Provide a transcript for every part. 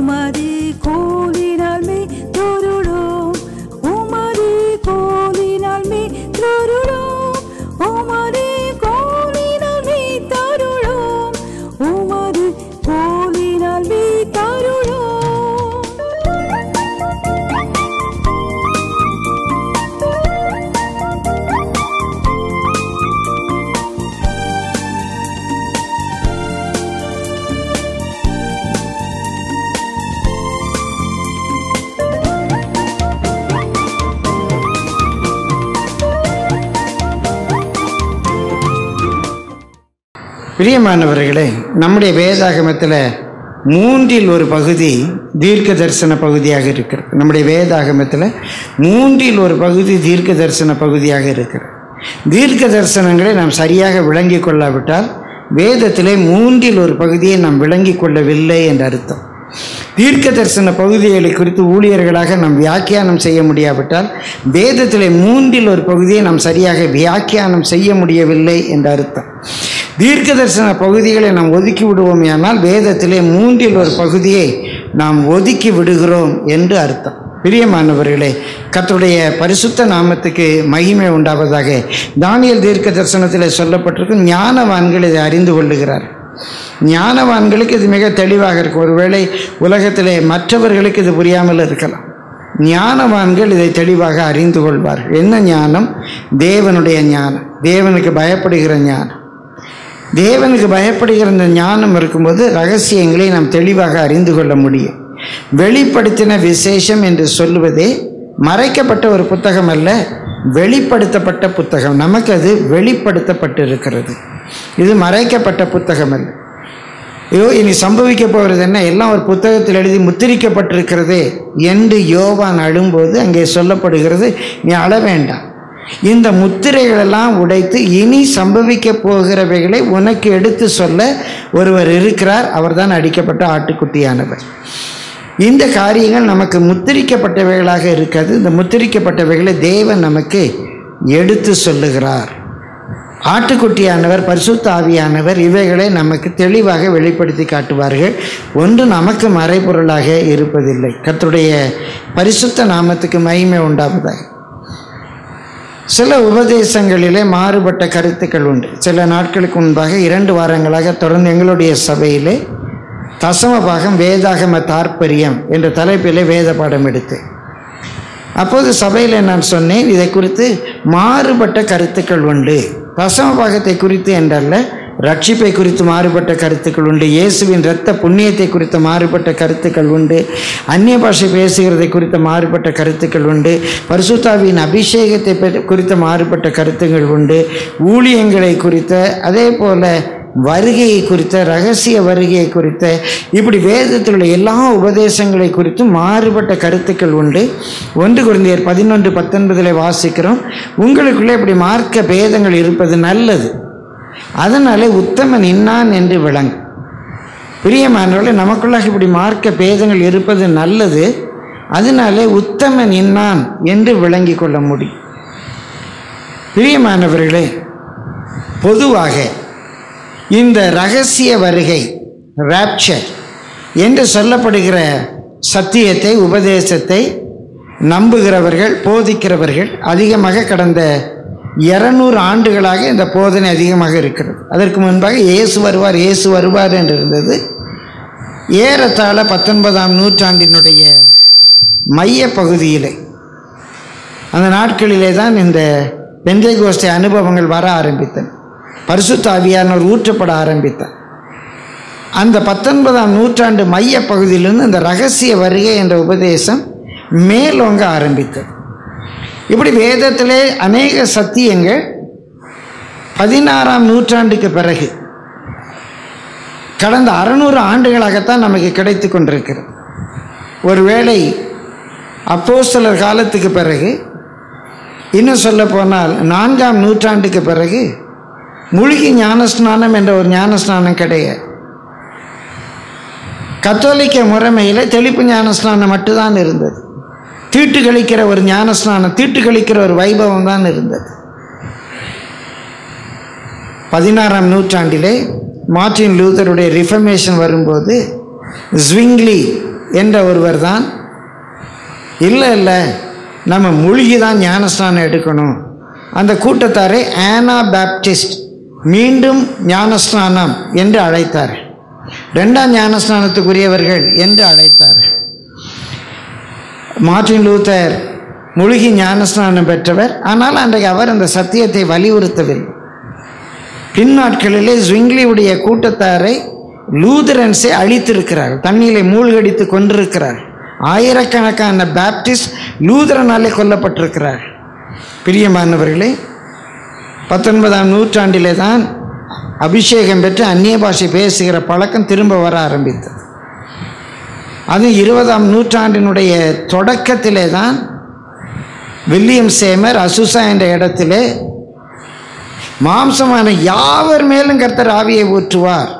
உமது கோலினால் மே தொருளோம் உமது கோலினால் மே தொருளோம் உமது கோலினால் மே தருளோம் உமது கோலினால் மே தருளோம் பிரியமானவர்களே நம்முடைய வேதாகமத்தில் மூன்றில் ஒரு பகுதி தீர்க்க தரிசன பகுதியாக இருக்கிறது நம்முடைய வேதாகமத்தில் மூன்றில் ஒரு பகுதி தீர்க்க தரிசன பகுதியாக இருக்கிறது தீர்க்க தரிசனங்களை நாம் சரியாக விளங்கிக் கொள்ளாவிட்டால் வேதத்திலே மூன்றில் ஒரு பகுதியை நாம் விளங்கிக் கொள்ளவில்லை என்ற அர்த்தம் தீர்க்க தரிசன பகுதிகளை குறித்து ஊழியர்களாக நாம் வியாக்கியானம் செய்ய முடியாவிட்டால் வேதத்திலே மூன்றில் ஒரு பகுதியை நாம் சரியாக வியாக்கியானம் செய்ய முடியவில்லை என்ற அர்த்தம் தீர்க்க தரிசன பகுதிகளை நாம் ஒதுக்கி விடுவோமேயானால் வேதத்திலே மூன்றில் ஒரு பகுதியை நாம் ஒதுக்கி விடுகிறோம் என்று அர்த்தம் பிரியமானவர்களே கர்த்தருடைய பரிசுத்த நாமத்துக்கு மகிமை உண்டாவதாக தானியல் தீர்க்க தரிசனத்தில் சொல்லப்பட்டிருக்கும் ஞானவான்கள் இதை அறிந்து கொள்ளுகிறார் ஞானவான்களுக்கு இது மிக தெளிவாக இருக்கும் ஒருவேளை உலகத்திலே மற்றவர்களுக்கு இது புரியாமல் இருக்கலாம் ஞானவான்கள் இதை தெளிவாக அறிந்து கொள்வார்கள் என்ன ஞானம் தேவனுடைய ஞானம் தேவனுக்கு பயப்படுகிற ஞானம் தேவனுக்கு பயப்படுகிற இந்த ஞானம் இருக்கும்போது ரகசியங்களை நாம் தெளிவாக அறிந்து கொள்ள முடியும் வெளிப்படுத்தின விசேஷம் என்று சொல்லுவதே மறைக்கப்பட்ட ஒரு புத்தகம் அல்ல வெளிப்படுத்தப்பட்ட புத்தகம் நமக்கு அது வெளிப்படுத்தப்பட்டு இருக்கிறது இது மறைக்கப்பட்ட புத்தகம் அல்ல ஐயோ இனி சம்பவிக்க போகிறது என்ன எல்லாம் ஒரு புத்தகத்தில் எழுதி முத்திரிக்கப்பட்டிருக்கிறதே என்று யோவான் அழும்போது அங்கே சொல்லப்படுகிறது நீ அழ வேண்டாம் இந்த முத்திரைகளெல்லாம் உடைத்து இனி சம்பவிக்க போகிறவைகளை உனக்கு எடுத்து சொல்ல ஒருவர் இருக்கிறார் அவர்தான் அடிக்கப்பட்ட ஆட்டுக்குட்டியானவர் இந்த காரியங்கள் நமக்கு முத்திரிக்கப்பட்டவைகளாக இருக்காது இந்த முத்திரிக்கப்பட்டவைகளை தேவன் நமக்கு எடுத்து சொல்லுகிறார் ஆட்டுக்குட்டியானவர் பரிசுத்த ஆவியானவர் இவைகளை நமக்கு தெளிவாக வெளிப்படுத்தி காட்டுவார்கள் ஒன்று நமக்கு மறைபொருளாக இருப்பதில்லை கர்த்தருடைய பரிசுத்த நாமத்துக்கு மகிமை உண்டாவதாக சில உபதேசங்களிலே மாறுபட்ட கருத்துக்கள் உண்டு சில நாட்களுக்கு முன்பாக இரண்டு வாரங்களாக தொடர்ந்து எங்களுடைய சபையிலே தசம பாகம் வேதாகம தாற்பரியம் என்ற தலைப்பிலே வேத பாடம் எடுத்தேன் அப்போது சபையில் நான் சொன்னேன் இதை குறித்து மாறுபட்ட கருத்துக்கள் உண்டு தசம பாகத்தை குறித்து என்றல்ல ரட்சிப்பை குறித்து மாறுபட்ட கருத்துக்கள் உண்டு இயேசுவின் இரத்த புண்ணியத்தை குறித்த மாறுபட்ட கருத்துக்கள் உண்டு அந்நிய பாஷை பேசுகிறதை குறித்த மாறுபட்ட கருத்துக்கள் உண்டு பரிசுத்தாவின் அபிஷேகத்தை பெ- குறித்த மாறுபட்ட கருத்துக்கள் உண்டு ஊழியங்களை குறித்த அதே போல வருகையை குறித்த ரகசிய வருகையை குறித்த இப்படி வேதத்தில் உள்ள எல்லா உபதேசங்களை குறித்தும் மாறுபட்ட கருத்துக்கள் உண்டு ஒன்று குருந்தியர் பதினொன்று பத்தொன்பதில் வாசிக்கிறோம் உங்களுக்குள்ளே இப்படி மார்க்க பேதங்கள் இருப்பது நல்லது அதனாலே உத்தமன் இன்னான் என்று விளங்கும் பிரியமானவர்களே நமக்குள்ளாக இப்படி மார்க்க பேதங்கள் இருப்பது நல்லது அதனாலே உத்தமன் இன்னான் என்று விளங்கி கொள்ள முடியும் பிரியமானவர்களே பொதுவாக இந்த ரகசிய வருகை ராப்சர் என்று சொல்லப்படுகிற சத்தியத்தை உபதேசத்தை நம்புகிறவர்கள் போதிக்கிறவர்கள் அதிகமாக கடந்த இருநூறு ஆண்டுகளாக இந்த போதனை அதிகமாக இருக்கிறது அதற்கு முன்பாக இயேசு வருவார் இயேசு வருவார் என்று இருந்தது ஏறத்தாழ பத்தொன்பதாம் நூற்றாண்டினுடைய மைய பகுதியிலே அந்த நாட்களிலே தான் இந்த பெந்தை கோஷ்டி அனுபவங்கள் வர ஆரம்பித்தன பரிசுத்த ஆவியானவர் ஊற்றப்பட ஆரம்பித்தார் அந்த பத்தொன்பதாம் நூற்றாண்டு மைய பகுதியிலிருந்து இந்த ரகசிய வருகை என்ற உபதேசம் மேலோங்க ஆரம்பித்தது இப்படி வேதத்திலே அநேக சத்தியங்கள் பதினாறாம் நூற்றாண்டுக்கு பிறகு கடந்த அறநூறு ஆண்டுகளாகத்தான் நமக்கு கிடைத்து கொண்டிருக்கிறது ஒருவேளை அப்போஸ்தலர் காலத்துக்கு பிறகு இன்னும் சொல்ல போனால் நான்காம் நூற்றாண்டுக்கு பிறகு முழுகி ஞானஸ்நானம் என்ற ஒரு ஞானஸ்நானம் கிடையாது கத்தோலிக்க முறைமையில் தெளிப்பு ஞானஸ்நானம் மட்டும்தான் இருந்தது தீட்டு கழிக்கிற ஒரு ஞானஸ்நானம் தீட்டு கழிக்கிற ஒரு வைபவம் தான் இருந்தது பதினாறாம் நூற்றாண்டிலே மார்ட்டின் லூதருடைய ரிஃபர்மேஷன் வரும்போது ஸ்விங்லி என்ற ஒருவர் தான் இல்லை இல்லை நம்ம மூழ்கி தான் ஞானஸ்நானம் எடுக்கணும் அந்த கூட்டத்தாரை ஆனா பேப்டிஸ்ட் மீண்டும் ஞானஸ்நானம் என்று அழைத்தார் ரெண்டாம் ஞானஸ்நானத்துக்குரியவர்கள் என்று அழைத்தார் மார்ட்டின் லூத்தர் முழுகி ஞானஸ்நானம் பெற்றவர் ஆனால் அன்றைக்கு அவர் அந்த சத்தியத்தை வலியுறுத்தவில்லை பின்னாட்களிலே ஜுங்லியுடைய கூட்டத்தாரை லூதரன்ஸை அழித்திருக்கிறார் தண்ணியிலே மூழ்கடித்து கொண்டிருக்கிறார் ஆயிரக்கணக்கான பேப்டிஸ்ட் லூதரனாலே கொல்லப்பட்டிருக்கிறார் பிரியமானவர்களே பத்தொன்பதாம் நூற்றாண்டிலே தான் அபிஷேகம் பெற்று அந்நிய பாஷை பேசுகிற பழக்கம் திரும்ப வர ஆரம்பித்தது அது இருபதாம் நூற்றாண்டினுடைய தொடக்கத்திலே தான் வில்லியம் சேமர் அசுசா என்ற இடத்திலே மாம்சமான யாவர் மேலும் கர்த்தர் ஆவியை ஊற்றுவார்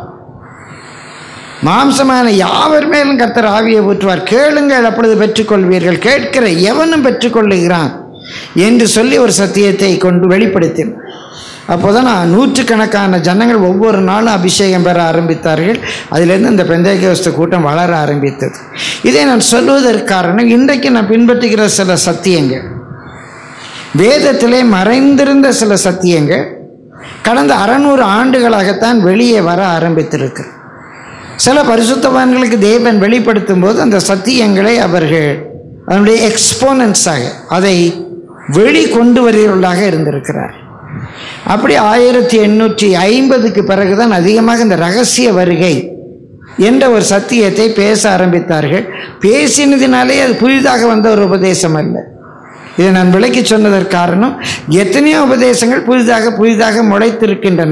மாம்சமான யாவர் மேலும் கர்த்தர் ஆவியை ஊற்றுவார் கேளுங்கள் அப்பொழுது பெற்றுக்கொள்வீர்கள் கேட்கிற எவனும் பெற்றுக்கொள்ளுகிறான் என்று சொல்லி ஒரு சத்தியத்தை கொண்டு வெளிப்படுத்தினார் அப்போதான் நான் நூற்றுக்கணக்கான ஜனங்கள் ஒவ்வொரு நாளும் அபிஷேகம் பெற ஆரம்பித்தார்கள் அதிலிருந்து இந்த பெந்தைகோஸ்த கூட்டம் வளர ஆரம்பித்தது இதை நான் சொல்வதற்கு காரணம் இன்றைக்கு நான் பின்பற்றுகிற சில சத்தியங்கள் வேதத்திலே மறைந்திருந்த சில சத்தியங்கள் கடந்த அறநூறு ஆண்டுகளாகத்தான் வெளியே வர ஆரம்பித்திருக்கு சில பரிசுத்தவான்களுக்கு தேவன் வெளிப்படுத்தும் போது அந்த சத்தியங்களை அவர்கள் அதனுடைய எக்ஸ்போனன்ஸாக அதை வெளி கொண்டு வருகிறவர்களாக இருந்திருக்கிறார் அப்படி ஆயிரத்தி எண்ணூற்றி ஐம்பதுக்கு பிறகுதான் அதிகமாக இந்த ரகசிய வருகை என்ற ஒரு சத்தியத்தை பேச ஆரம்பித்தார்கள் பேசினதினாலே அது புதிதாக வந்த ஒரு உபதேசம் அல்ல இதை நான் விளக்கி சொன்னதற்கு காரணம் எத்தனையோ உபதேசங்கள் புதிதாக புதிதாக முளைத்திருக்கின்றன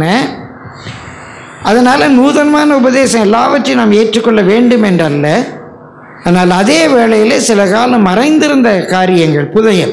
அதனால் நூதனமான உபதேசம் எல்லாவற்றையும் நாம் ஏற்றுக்கொள்ள வேண்டும் என்றல்ல ஆனால் அதே வேளையிலே சில காலம் மறைந்திருந்த காரியங்கள் புதையல்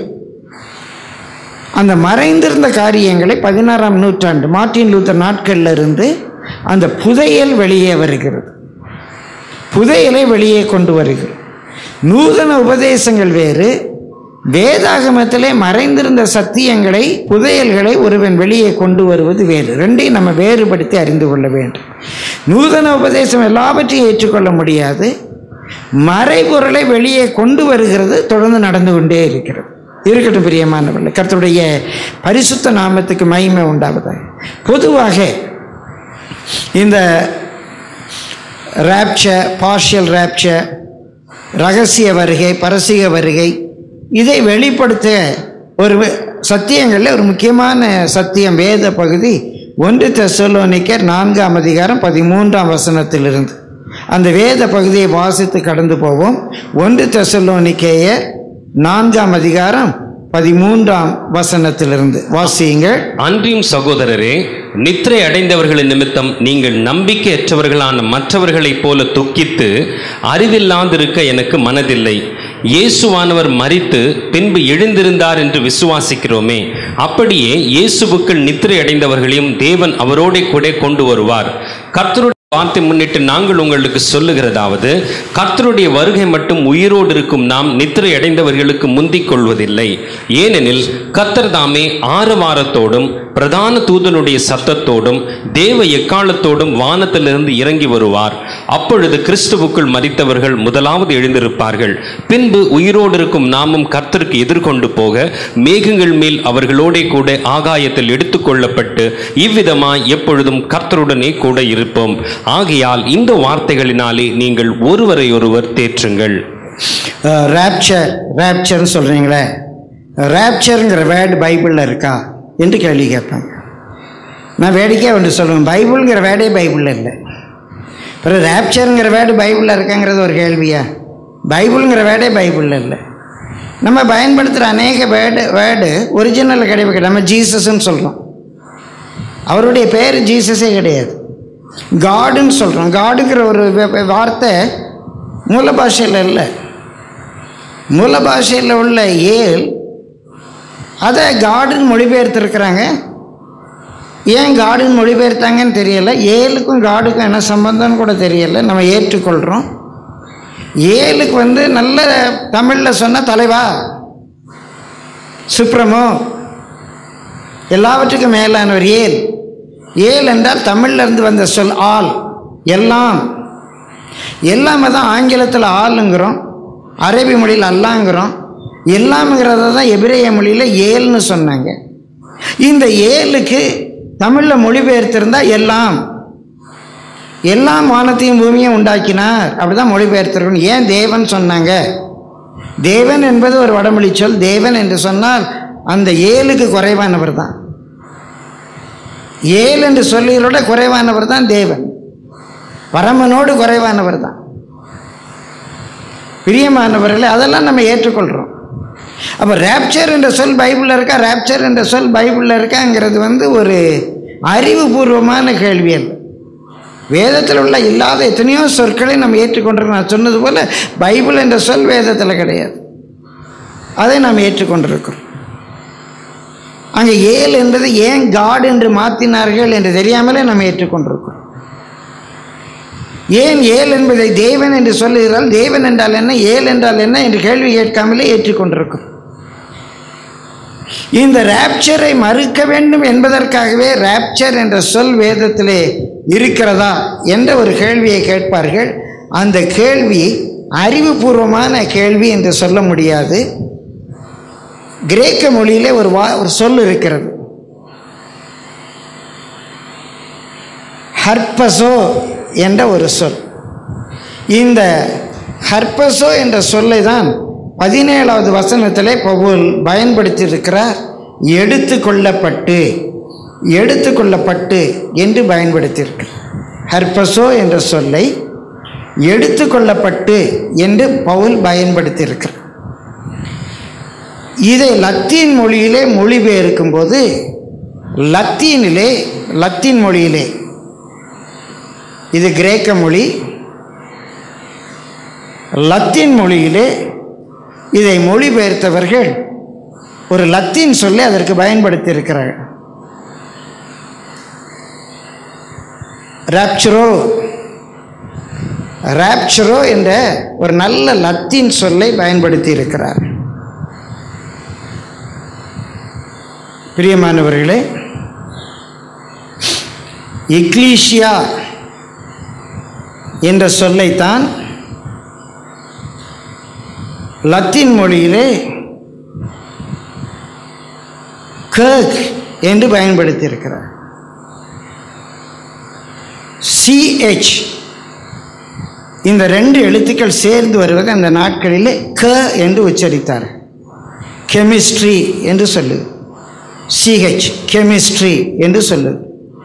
அந்த மறைந்திருந்த காரியங்களை பதினாறாம் நூற்றாண்டு மார்ட்டின் லூத்தர் நாட்களில் இருந்து அந்த புதையல் வெளியே வருகிறது புதையலை வெளியே கொண்டு வருகிறது நூதன உபதேசங்கள் வேறு வேதாகமத்திலே மறைந்திருந்த சத்தியங்களை புதையல்களை ஒருவன் வெளியே கொண்டு வருவது வேறு ரெண்டையும் நம்ம வேறுபடுத்தி அறிந்து கொள்ள வேண்டும் நூதன உபதேசம் எல்லாவற்றையும் ஏற்றுக்கொள்ள முடியாது மறைபொருளை வெளியே கொண்டு வருகிறது தொடர்ந்து நடந்து கொண்டே இருக்கிறது இருக்கட்டும் பிரியமானவர்களே கர்த்தருடைய பரிசுத்த நாமத்துக்கு மகிமை உண்டாவதாக பொதுவாக இந்த ரேப்சர் பார்ஷியல் ரேப்சர் ரகசிய வருகை பரசிக வருகை இதை வெளிப்படுத்த ஒரு சத்தியங்களில் ஒரு முக்கியமான சத்தியம் வேத பகுதி ஒன்று தெசலோனிக்கர் நான்காம் அதிகாரம் பதிமூன்றாம் வசனத்திலிருந்து அந்த வேத பகுதியை வாசித்து கடந்து போவோம் ஒன்று தெசலோனிக்கேயர் நான்காம் அதிகாரம் பதிமூன்றாம் வசனத்திலிருந்து வாசியுங்கள் அன்றியும் சகோதரரே நித்திரை அடைந்தவர்களின் நிமித்தம் நீங்கள் நம்பிக்கையற்றவர்களான மற்றவர்களைப் போல துக்கித்து அறிவில்லாதிருக்க எனக்கு மனதில்லை இயேசுவானவர் மரித்து பின்பு எழுந்திருந்தார் என்று விசுவாசிக்கிறோமே அப்படியே இயேசுவுக்குள் நித்திரை அடைந்தவர்களையும் தேவன் அவரோடே கூட கொண்டு வருவார் கர்த்தருடைய வார்த்தை முன்னிட்டு நாங்கள் உங்களுக்கு சொல்லுகிறதாவது கர்த்தருடைய வருகை மட்டும் உயிரோடு இருக்கும் நாம் நித்திரை அடைந்தவர்களுக்கு முந்திக் கொள்வதில்லை ஏனெனில் கர்த்தர் தாமே ஆரவாரத்தோடும் பிரதான தூதனுடைய சத்தத்தோடும் தேவ எக்காலத்தோடும் வானத்திலிருந்து இறங்கி வருவார் அப்பொழுது கிறிஸ்துவுக்குள் மரித்தவர்கள் முதலாவது எழுந்திருப்பார்கள் பின்பு உயிரோடு இருக்கும் நாமும் கர்த்தருக்கு எதிர்கொண்டு போக மேகங்கள் மேல் அவர்களோடே கூட ஆகாயத்தில் எடுத்துக்கொள்ளப்பட்டு இவ்விதமாய் எப்பொழுதும் கர்த்தருடனே கூட இருப்போம் ஆகையால் இந்த வார்த்தைகளினாலே நீங்கள் ஒருவரை ஒருவர் தேற்றுங்கள் ரேப்சர் ரேப்சர்னு சொல்கிறீங்களே ரேப்சருங்கிற வேர்டு பைபிளில் இருக்கா என்று கேள்வி கேட்பாங்க நான் வேடிக்கையாக ஒன்று சொல்லுவேன் பைபிளுங்கிற வேர்டே பைபிளில் இல்லை அப்புறம் ரேப்சருங்கிற வேர்டு பைபிளில் இருக்காங்கிறது ஒரு கேள்வியா பைபிளுங்கிற வேர்டே பைபிளில் இல்லை நம்ம பயன்படுத்துகிற அநேக வேர்டு வேர்டு ஒரிஜினல் கிடையாது நம்ம ஜீசஸ்ன்னு சொல்கிறோம் அவருடைய பேர் ஜீசஸே கிடையாது காடுன்னு சொல்கிறோம் காடுங்கிற ஒரு வே- வே- வார்த்தை மூல பாஷையில் இல்லை மூல பாஷையில் உள்ள ஏல் அதை காடுன்னு மொழிபெயர்த்திருக்கிறாங்க ஏன் காடுன்னு மொழிபெயர்த்தாங்கன்னு தெரியல ஏலுக்கும் காடுக்கும் என்ன சம்பந்தம்னு கூட தெரியல நம்ம ஏற்றுக்கொள்கிறோம் ஏலுக்கு வந்து நல்ல தமிழில் சொன்ன தலைவா சுப்ரமோ எல்லாவற்றுக்கும் மேலானவர் ஏல் ஏல் என்றால் தமிழ்ல இருந்து வந்த சொல் ஆல் எல்லாம் எல்லாமே தான் ஆங்கிலத்தில் ஆளுங்கிறோம் அரபி மொழியில் அல்லாங்கிறோம் எல்லாம்ங்கிறத தான் எபிரேய மொழியில் ஏல்னு சொன்னாங்க இந்த ஏழுக்கு தமிழில் மொழிபெயர்த்திருந்தா எல்லாம் எல்லாம் வானத்தையும் பூமியும் உண்டாக்கினார் அப்படிதான் மொழிபெயர்த்திருக்கணும் ஏன் தேவன் சொன்னாங்க தேவன் என்பது ஒரு வடமொழி சொல் தேவன் என்று சொன்னால் அந்த ஏழுக்கு குறைவானவர் தான் ஏழு என்று சொல்லுகிறோட குறைவானவர் தான் தேவன் பரமனோடு குறைவானவர் தான் பிரியமானவர்களே அதெல்லாம் நம்ம ஏற்றுக்கொள்கிறோம் அப்போ ரேப்சர் என்ற சொல் பைபிளில் இருக்கா ரேப்சர் என்ற சொல் பைபிளில் இருக்காங்கிறது வந்து ஒரு அறிவுபூர்வமான கேள்வி அல்ல வேதத்தில் உள்ள இல்லாத எத்தனையோ சொற்களை நம்ம ஏற்றுக்கொண்டிருக்கோம் நான் சொன்னது போல் பைபிள் என்ற சொல் வேதத்தில் கிடையாது அதை நாம் ஏற்றுக்கொண்டிருக்கிறோம் அங்கே ஏல் என்பது ஏன் காட் என்று மாற்றினார்கள் என்று தெரியாமலே நாம் ஏற்றுக்கொண்டிருக்கிறோம் ஏன் ஏல் என்பதை தேவன் என்று சொல்லுகிறால் தேவன் என்றால் என்ன ஏல் என்றால் என்ன என்று கேள்வி கேட்காமலே ஏற்றுக்கொண்டிருக்கிறோம் இந்த ராப்சரை மறுக்க வேண்டும் என்பதற்காகவே ராப்சர் என்ற சொல் வேதத்திலே இருக்கிறதா என்ற ஒரு கேள்வியை கேட்பார்கள் அந்த கேள்வி அறிவுபூர்வமான கேள்வி என்று சொல்ல முடியாது கிரேக்க மொழியிலே ஒரு வா ஒரு சொல் இருக்கிறது ஹர்பசோ என்ற ஒரு சொல் இந்த ஹர்பசோ என்ற சொல்லை தான் பதினேழாவது வசனத்திலே பவுல் பயன்படுத்தியிருக்கிறார் எடுத்து கொள்ளப்பட்டு எடுத்து கொள்ளப்பட்டு என்று பயன்படுத்தியிருக்கிறார் ஹர்பசோ என்ற சொல்லை எடுத்து கொள்ளப்பட்டு என்று பவுல் பயன்படுத்தியிருக்கிறார் இதை லத்தீன் மொழியிலே மொழிபெயர்க்கும் போது லத்தீனிலே லத்தீன் மொழியிலே இது கிரேக்க மொழி லத்தீன் மொழியிலே இதை மொழிபெயர்த்தவர்கள் ஒரு லத்தீன் சொல்லி அதற்கு பயன்படுத்தி இருக்கிறார்கள் ராப்சரோ ராப்சரோ என்ற ஒரு நல்ல லத்தீன் சொல்லை பயன்படுத்தி இருக்கிறார் பிரியமானவர்களே இக்லீஷியா என்ற சொல்லைத்தான் லத்தீன் மொழியிலே கர்க் என்று பயன்படுத்தியிருக்கிறார் சிஹெச் இந்த ரெண்டு எழுத்துக்கள் சேர்ந்து வருவது அந்த நாட்களிலே க என்று உச்சரித்தார் கெமிஸ்ட்ரி என்று சொல்லுது சிஹெச் கெமிஸ்ட்ரி என்று சொல்லுது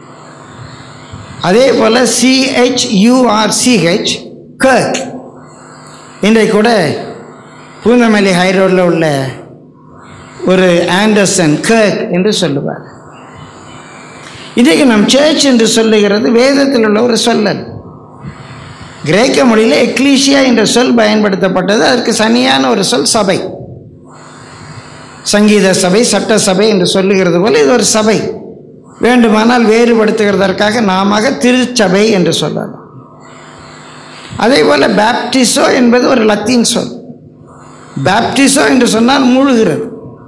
அதே போல் சிஹெச் யூஆர் சிஹெச் கர்க் இன்றைக்கு கூட பூந்தமல்லி ஹைரோடில் உள்ள ஒரு ஆண்டர்சன் கர்க் என்று சொல்லுவார் இன்றைக்கு நம் சர்ச் என்று சொல்லுகிறது வேதத்தில் உள்ள ஒரு சொல்லல் கிரேக்க மொழியில் எக்லீஷியா என்ற சொல் பயன்படுத்தப்பட்டது அதற்கு சனியான ஒரு சொல் சபை சங்கீத சபை சட்ட சபை என்று சொல்லுகிறது போல இது ஒரு சபை வேண்டுமானால் வேறுபடுத்துகிறதற்காக நாம திருச்சபை என்று சொல்லலாம் அதே போல் பேப்டிசோ என்பது ஒரு லத்தீன் சொல் பேப்டிசோ என்று சொன்னால் மூழ்கிறது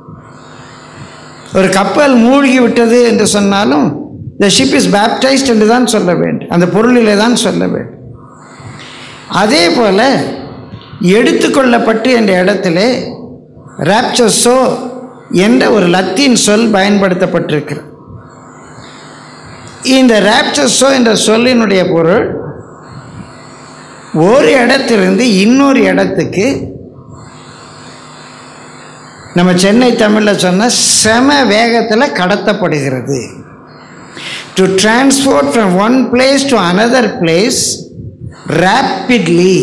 ஒரு கப்பல் மூழ்கி விட்டது என்று சொன்னாலும் த ஷிப் இஸ் பேப்டைஸ்ட் என்று தான் சொல்ல வேண்டும் அந்த பொருளிலே தான் சொல்ல வேண்டும் அதே போல் எடுத்துக்கொள்ளப்பட்டு என்ற இடத்திலே ராப்சஸோ என்ற ஒரு லத்தீன் சொல் பயன்படுத்தப்பட்டிருக்கிறது இந்த ராப்சஸோ என்ற சொல்லினுடைய பொருள் ஒரு இடத்திலிருந்து இன்னொரு இடத்துக்கு நம்ம சென்னை தமிழில் சொன்ன செம வேகத்தில் கடத்தப்படுகிறது to transport from one place to another place rapidly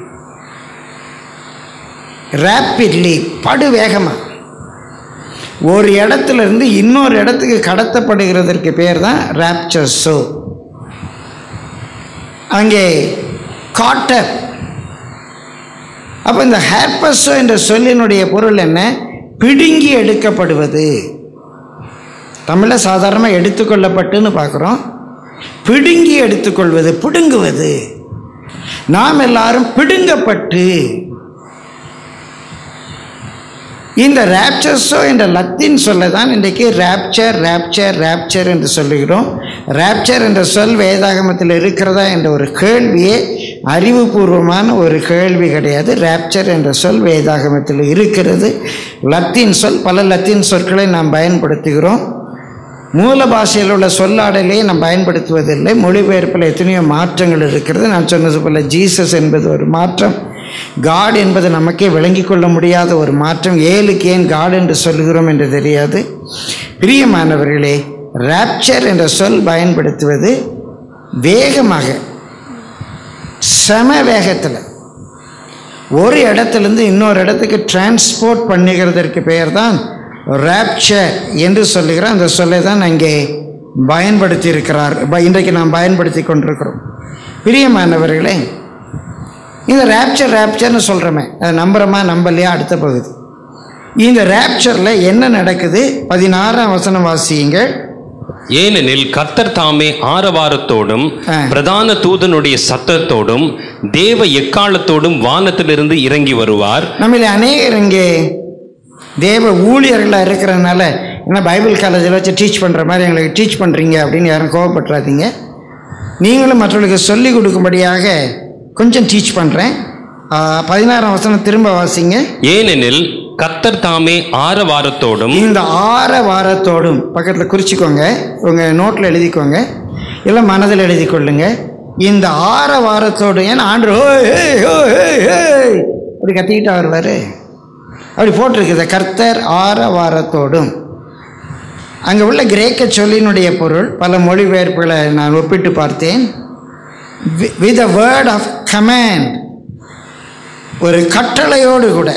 rapidly படு வேகமாக ஒரு இடத்துல இருந்து இன்னொரு இடத்துக்கு கடத்தப்படுகிறதற்கு பேர் தான் ராப்சர் ஷோ அங்கே காட்டர் அப்போ இந்த ஹேர்பஸோ என்ற சொல்லினுடைய பொருள் என்ன பிடுங்கி எடுக்கப்படுவது தமிழில் சாதாரணமாக எடுத்துக்கொள்ளப்பட்டுன்னு பார்க்குறோம் பிடுங்கி எடுத்துக்கொள்வது பிடுங்குவது நாம் எல்லாரும் பிடுங்கப்பட்டு இந்த ரேப்சர்ஸோ என்ற லத்தீன் சொல்ல தான் இன்றைக்கு ரேப்சர் ரேப்சர் ரேப்சர் என்று சொல்லுகிறோம் ரேப்சர் என்ற சொல் வேதாகமத்தில் இருக்கிறதா என்ற ஒரு கேள்வியை அறிவுபூர்வமான ஒரு கேள்வி கிடையாது ரேப்சர் என்ற சொல் வேதாகமத்தில் இருக்கிறது லத்தீன் சொல் பல லத்தீன் சொற்களை நாம் பயன்படுத்துகிறோம் மூல பாஷையில் உள்ள சொல்லாடலையே நாம் பயன்படுத்துவதில்லை மொழிபெயர்ப்பில் எத்தனையோ மாற்றங்கள் இருக்கிறது நான் சொன்னது போல் ஜீசஸ் என்பது ஒரு மாற்றம் காட் என்பது நமக்கே விளங்கிக் கொள்ள முடியாத ஒரு மாற்றம் ஏழுக்கு ஏன் காட் என்று சொல்லுகிறோம் என்று தெரியாது பிரியமானவர்களே ராப்சர் என்ற சொல் பயன்படுத்துவது வேகமாக செம வேகத்தில் ஒரு இடத்துலேருந்து இன்னொரு இடத்துக்கு டிரான்ஸ்போர்ட் பண்ணுகிறதற்கு பெயர் தான் ராப்சர் என்று சொல்லுகிற அந்த சொல்லை தான் அங்கே பயன்படுத்தி இருக்கிறார் ப- இன்றைக்கு நாம் பயன்படுத்தி கொண்டிருக்கிறோம் பிரியமானவர்களே இந்த ரேப்சர் ரேப்சர்னு சொல்கிறோமே அதை நம்புகிறோமா நம்பலையா அடுத்த பகுதி இந்த ரேப்சரில் என்ன நடக்குது பதினாறாம் வசனம் வாசியுங்கள் ஏனெனில் கர்த்தர் தாமே ஆரவாரத்தோடும் ஆ. பிரதான தூதனுடைய சத்தத்தோடும் தேவ எக்காலத்தோடும் வானத்திலிருந்து இறங்கி வருவார் நம்மள அநேகர் இங்கே தேவ ஊழியர்களாக இருக்கிறதுனால என்ன பைபிள் காலேஜில் வச்சு டீச் பண்ணுற மாதிரி எங்களுக்கு டீச் பண்ணுறீங்க அப்படின்னு யாரும் கோவப்பட்டுறாதீங்க நீங்களும் மற்றவர்களுக்கு சொல்லிக் கொடுக்கும்படியாக கொஞ்சம் டீச் பண்ணுறேன் பதினாறாம் வசனம் திரும்ப வாசிங்க ஏனெனில் கர்த்தர் தாமே ஆரவாரத்தோடும் இந்த ஆற வாரத்தோடும் பக்கத்தில் குறிச்சிக்கோங்க உங்கள் நோட்டில் எழுதிக்கோங்க இல்லை மனதில் எழுதி கொள்ளுங்க இந்த ஆற வாரத்தோடு ஏன்னா ஆண்டு ஹோய் ஹேய், ஹோய் ஹேய், ஹேய் அப்படி கத்திக்கிட்டு வருவார் அப்படி போட்டிருக்குது கர்த்தர் ஆற வாரத்தோடும் அங்கே உள்ள கிரேக்க சொல்லினுடைய பொருள் பல மொழிபெயர்ப்புகளை நான் ஒப்பிட்டு பார்த்தேன் with a word of command ஒரு கட்டளையோடு கூட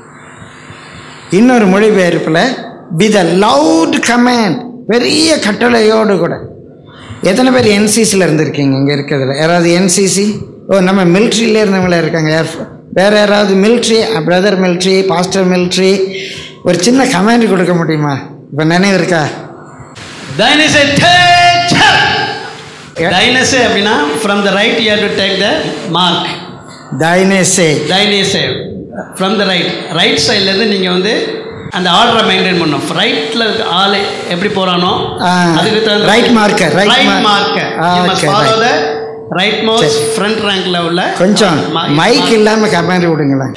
இன்னொரு மொழிபெயர்ப்பில் வித் அ லவுட் கமாண்ட் பெரிய கட்டளையோடு கூட எத்தனை பேர் என்சிசியில் இருந்திருக்கீங்க இங்கே இருக்கிறதுல யாராவது என்சிசி ஓ நம்ம மிலிட்ரியில இருந்தவங்களே இருக்காங்க ஏர் வேறு யாராவது military brother military pastor military ஒரு சின்ன கமாண்ட் கொடுக்க முடியுமா இப்போ நினைவு இருக்கா டைனஸே டேச்சர் டைனஸே அப்படின்னா from the right you to take the mark டைனேசே டைனஸே ஃப்ரம் த ரைட் ரைட் சைட்லேருந்து நீங்கள் வந்து அந்த ஆர்டரை மெயின்டைன் பண்ணணும் ரைட்டில் இருக்க ஆள் எப்படி போகிறானோ ஆ, right marker, right right mark- marker ஆ, you must okay, follow the right. Right most front ரேங்க்ல உள்ள கொஞ்சம் ma- மைக் இல்லாமல் கமாண்ட் விடுங்களேன்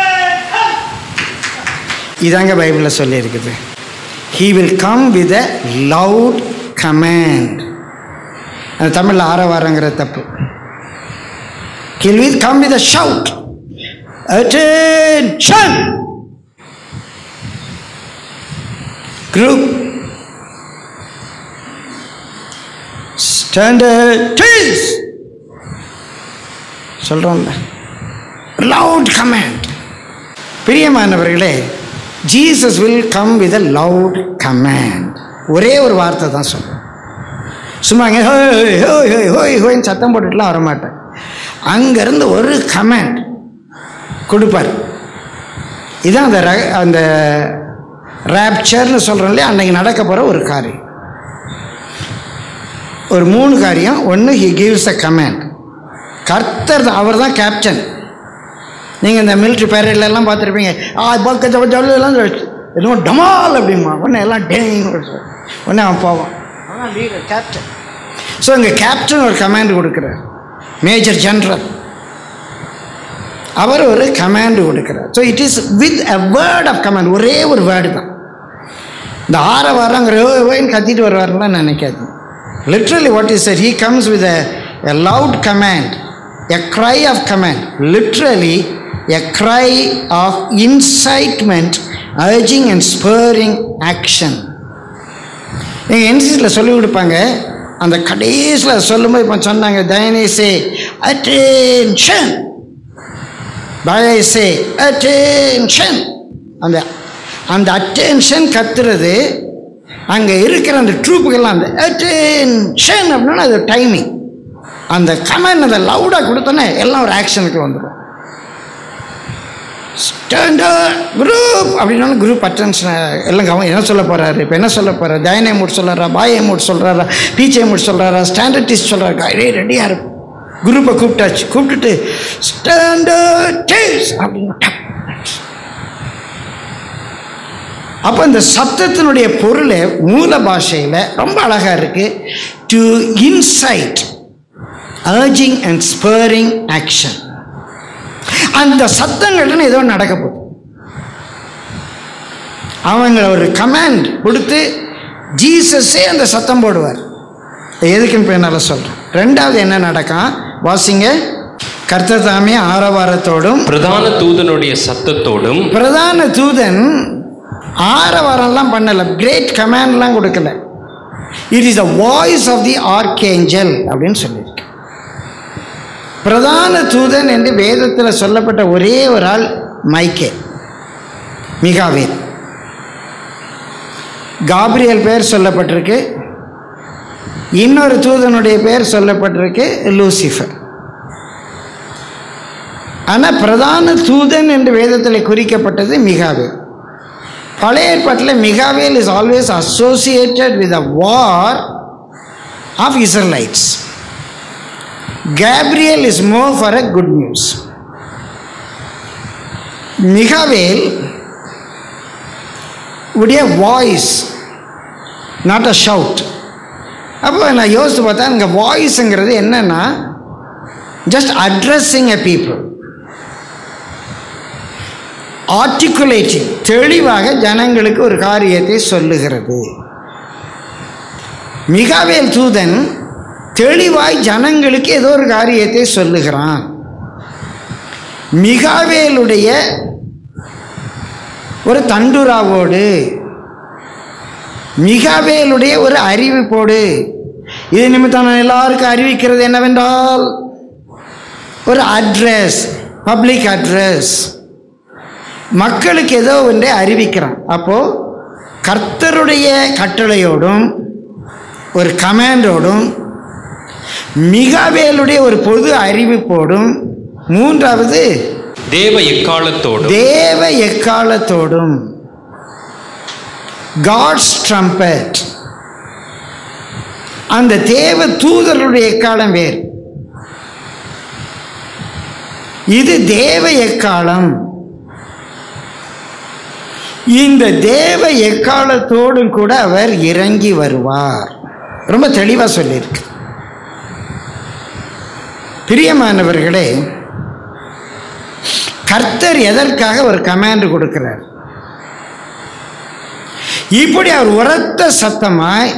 இதாங்க பைபிளில் சொல்லியிருக்குது he will come with a loud command அது தமிழில் ஆரவாரங்கிற தப்பு he'll with come with a shout attention group standard trees சொல்கிறோம்ல லவுட் கமாண்ட் பிரியமானவர்களே Jesus will come with a loud command ஒரே ஒரு வார்த்தை தான் சொல்கிறேன் சும்மா இங்கே ஹோய் ஹோய் ஹோய் ஹோய் ஹோய்ன்னு சத்தம் போட்டுட்டுலாம் வரமாட்டேன் அங்கேருந்து ஒரு கமாண்ட் கொடுப்பார் இதான் அந்த ர- அந்த ரேப்சர்னு சொல்கிறோம் இல்லையா அன்னைக்கு நடக்க போகிற ஒரு காரியம் ஒரு மூணு காரியம் ஒன்று ஹி கிவ்ஸ் அ கமாண்ட் கர்த்தர் தான் அவர் தான் கேப்டன் நீங்கள் இந்த மிலிட்ரி பேரட்லாம் பார்த்துருப்பீங்க ஆ பக்க ஜல்லாம் என்னமோ டமால் அப்படிமா உடனே எல்லாம் டேங் உடனே அவன் போவான் அவன் லீடர் கேப்டன் ஸோ இங்கே கேப்டன் ஒரு கமாண்ட் கொடுக்குறார் மேஜர் ஜென்ரல் அவர் ஒரு கமாண்ட் கொடுக்கிறார் so it is with a word of command ஒரே ஒரு வேர்டு தான் இந்த ஆற வாரங்கிற ஓய்ன்னு கத்திட்டு வருவாருலாம் நினைக்காது literally what is sir he comes with a loud command a cry of command literally a cry of incitement urging and spurring action எங்கள் என்சிசியில் சொல்லிக் கொடுப்பாங்க அந்த கடைசியில் சொல்லும்போது இப்போ சொன்னாங்க தயனேசே அட்டென்ஷன் பயசே அட்டென்ஷன் அந்த அந்த அட்டென்ஷன் கத்துறது அங்கே இருக்கிற அந்த ட்ரூப்புகள்லாம் அந்த அட்டென்ஷன் அப்படின்னா அது டைமிங் அந்த கமெண்ட் அந்த லவுடாக கொடுத்தோன்னே எல்லாம் ஒரு ஆக்ஷனுக்கு வந்துடும் ஸ்டாண்டர்ட் குரூப் அப்படின்னாலும் குரூப் அட்டென்ஷன் எல்லாம் கவனம் என்ன சொல்ல போகிறாரு இப்போ என்ன சொல்ல போகிறார் தயனே மூட் சொல்கிறாரா பாயே மூட் சொல்கிறாரா பீச்சே மூட் சொல்கிறாரா ஸ்டாண்டர்ட் டீஸ் சொல்கிறாரு ரெடி ரெடியாக இருக்கும் குரூப்பை கூப்பிட்டாச்சு கூப்பிட்டுட்டு ஸ்டாண்டர்ட் டீஸ் அப்படின்னு டப். அப்போ இந்த சத்தத்தினுடைய பொருள் மூல பாஷையில் ரொம்ப அழகாக இருக்குது to incite urging and spurring action அந்த சத்தங்கள்னு ஏதோ நடக்க போகுது அவங்க ஒரு கமாண்ட் கொடுத்து ஜீசஸே அந்த சத்தம் போடுவார் எதுக்குன்னு இப்போ என்னால் சொல்கிறேன் ரெண்டாவது என்ன நடக்கும் வாசிங்க கர்த்தர் தாமே ஆரவாரத்தோடும் பிரதான தூதனுடைய சத்தத்தோடும் பிரதான தூதன் ஆரவாரம்லாம் பண்ணல கிரேட் கமாண்ட்லாம் கொடுக்கல it is the voice of the archangel அப்படின்னு சொல்லியிருக்கு பிரதான தூதன் என்று வேதத்தில் சொல்லப்பட்ட ஒரே ஒரு ஆள் மைக்கே மிகாவேல் காப்ரியல் பேர் சொல்லப்பட்டிருக்கு இன்னொரு தூதனுடைய பேர் சொல்லப்பட்டிருக்கு லூசிஃபர் ஆனால் பிரதான தூதன் என்று வேதத்தில் குறிக்கப்பட்டது மிகாவேல் பழைய ஏற்பாட்டில் மிகாவேல் is always associated with a war of Israelites Gabriel is more for a good news மிகாவேல் உடைய வாய்ஸ் நாட் அ ஷவுட் அப்போ நான் யோசித்து பார்த்தா இங்கே வாய்ஸுங்கிறது என்னென்னா just addressing a people articulating தெளிவாக ஜனங்களுக்கு ஒரு காரியத்தை சொல்லுகிறது மிகாவேல் தூதன் தெளிவாய் ஜனங்களுக்கு ஏதோ ஒரு காரியத்தை சொல்லுகிறான் மிகாவேலுடைய ஒரு தண்டுராவோடு மிகாவேலுடைய ஒரு அறிவிப்போடு இது நிமித்தம் நான் எல்லாருக்கும் அறிவிக்கிறது என்னவென்றால் ஒரு அட்ரஸ் பப்ளிக் அட்ரஸ் மக்களுக்கு ஏதோ ஒன்றை அறிவிக்கிறான் அப்போது கர்த்தருடைய கட்டளையோடும் ஒரு கமாண்டோடும் மிகாவேலுடைய ஒரு பொது அறிவிப்போடும் மூன்றாவது தேவ எக்காலத்தோடும் தேவ எக்காலத்தோடும் காட்ஸ் ட்ரம்பட் அந்த தேவ தூதர்களுடைய எக்காலம் வேறு இது தேவ எக்காலம் இந்த தேவ எக்காலத்தோடும் கூட அவர் இறங்கி வருவார் ரொம்ப தெளிவாக சொல்லியிருக்கு பிரியமானவர்களே கர்த்தர் எதற்காக ஒரு கமாண்ட் கொடுக்கிறார் இப்படி அவர் உரத்த சத்தமாய்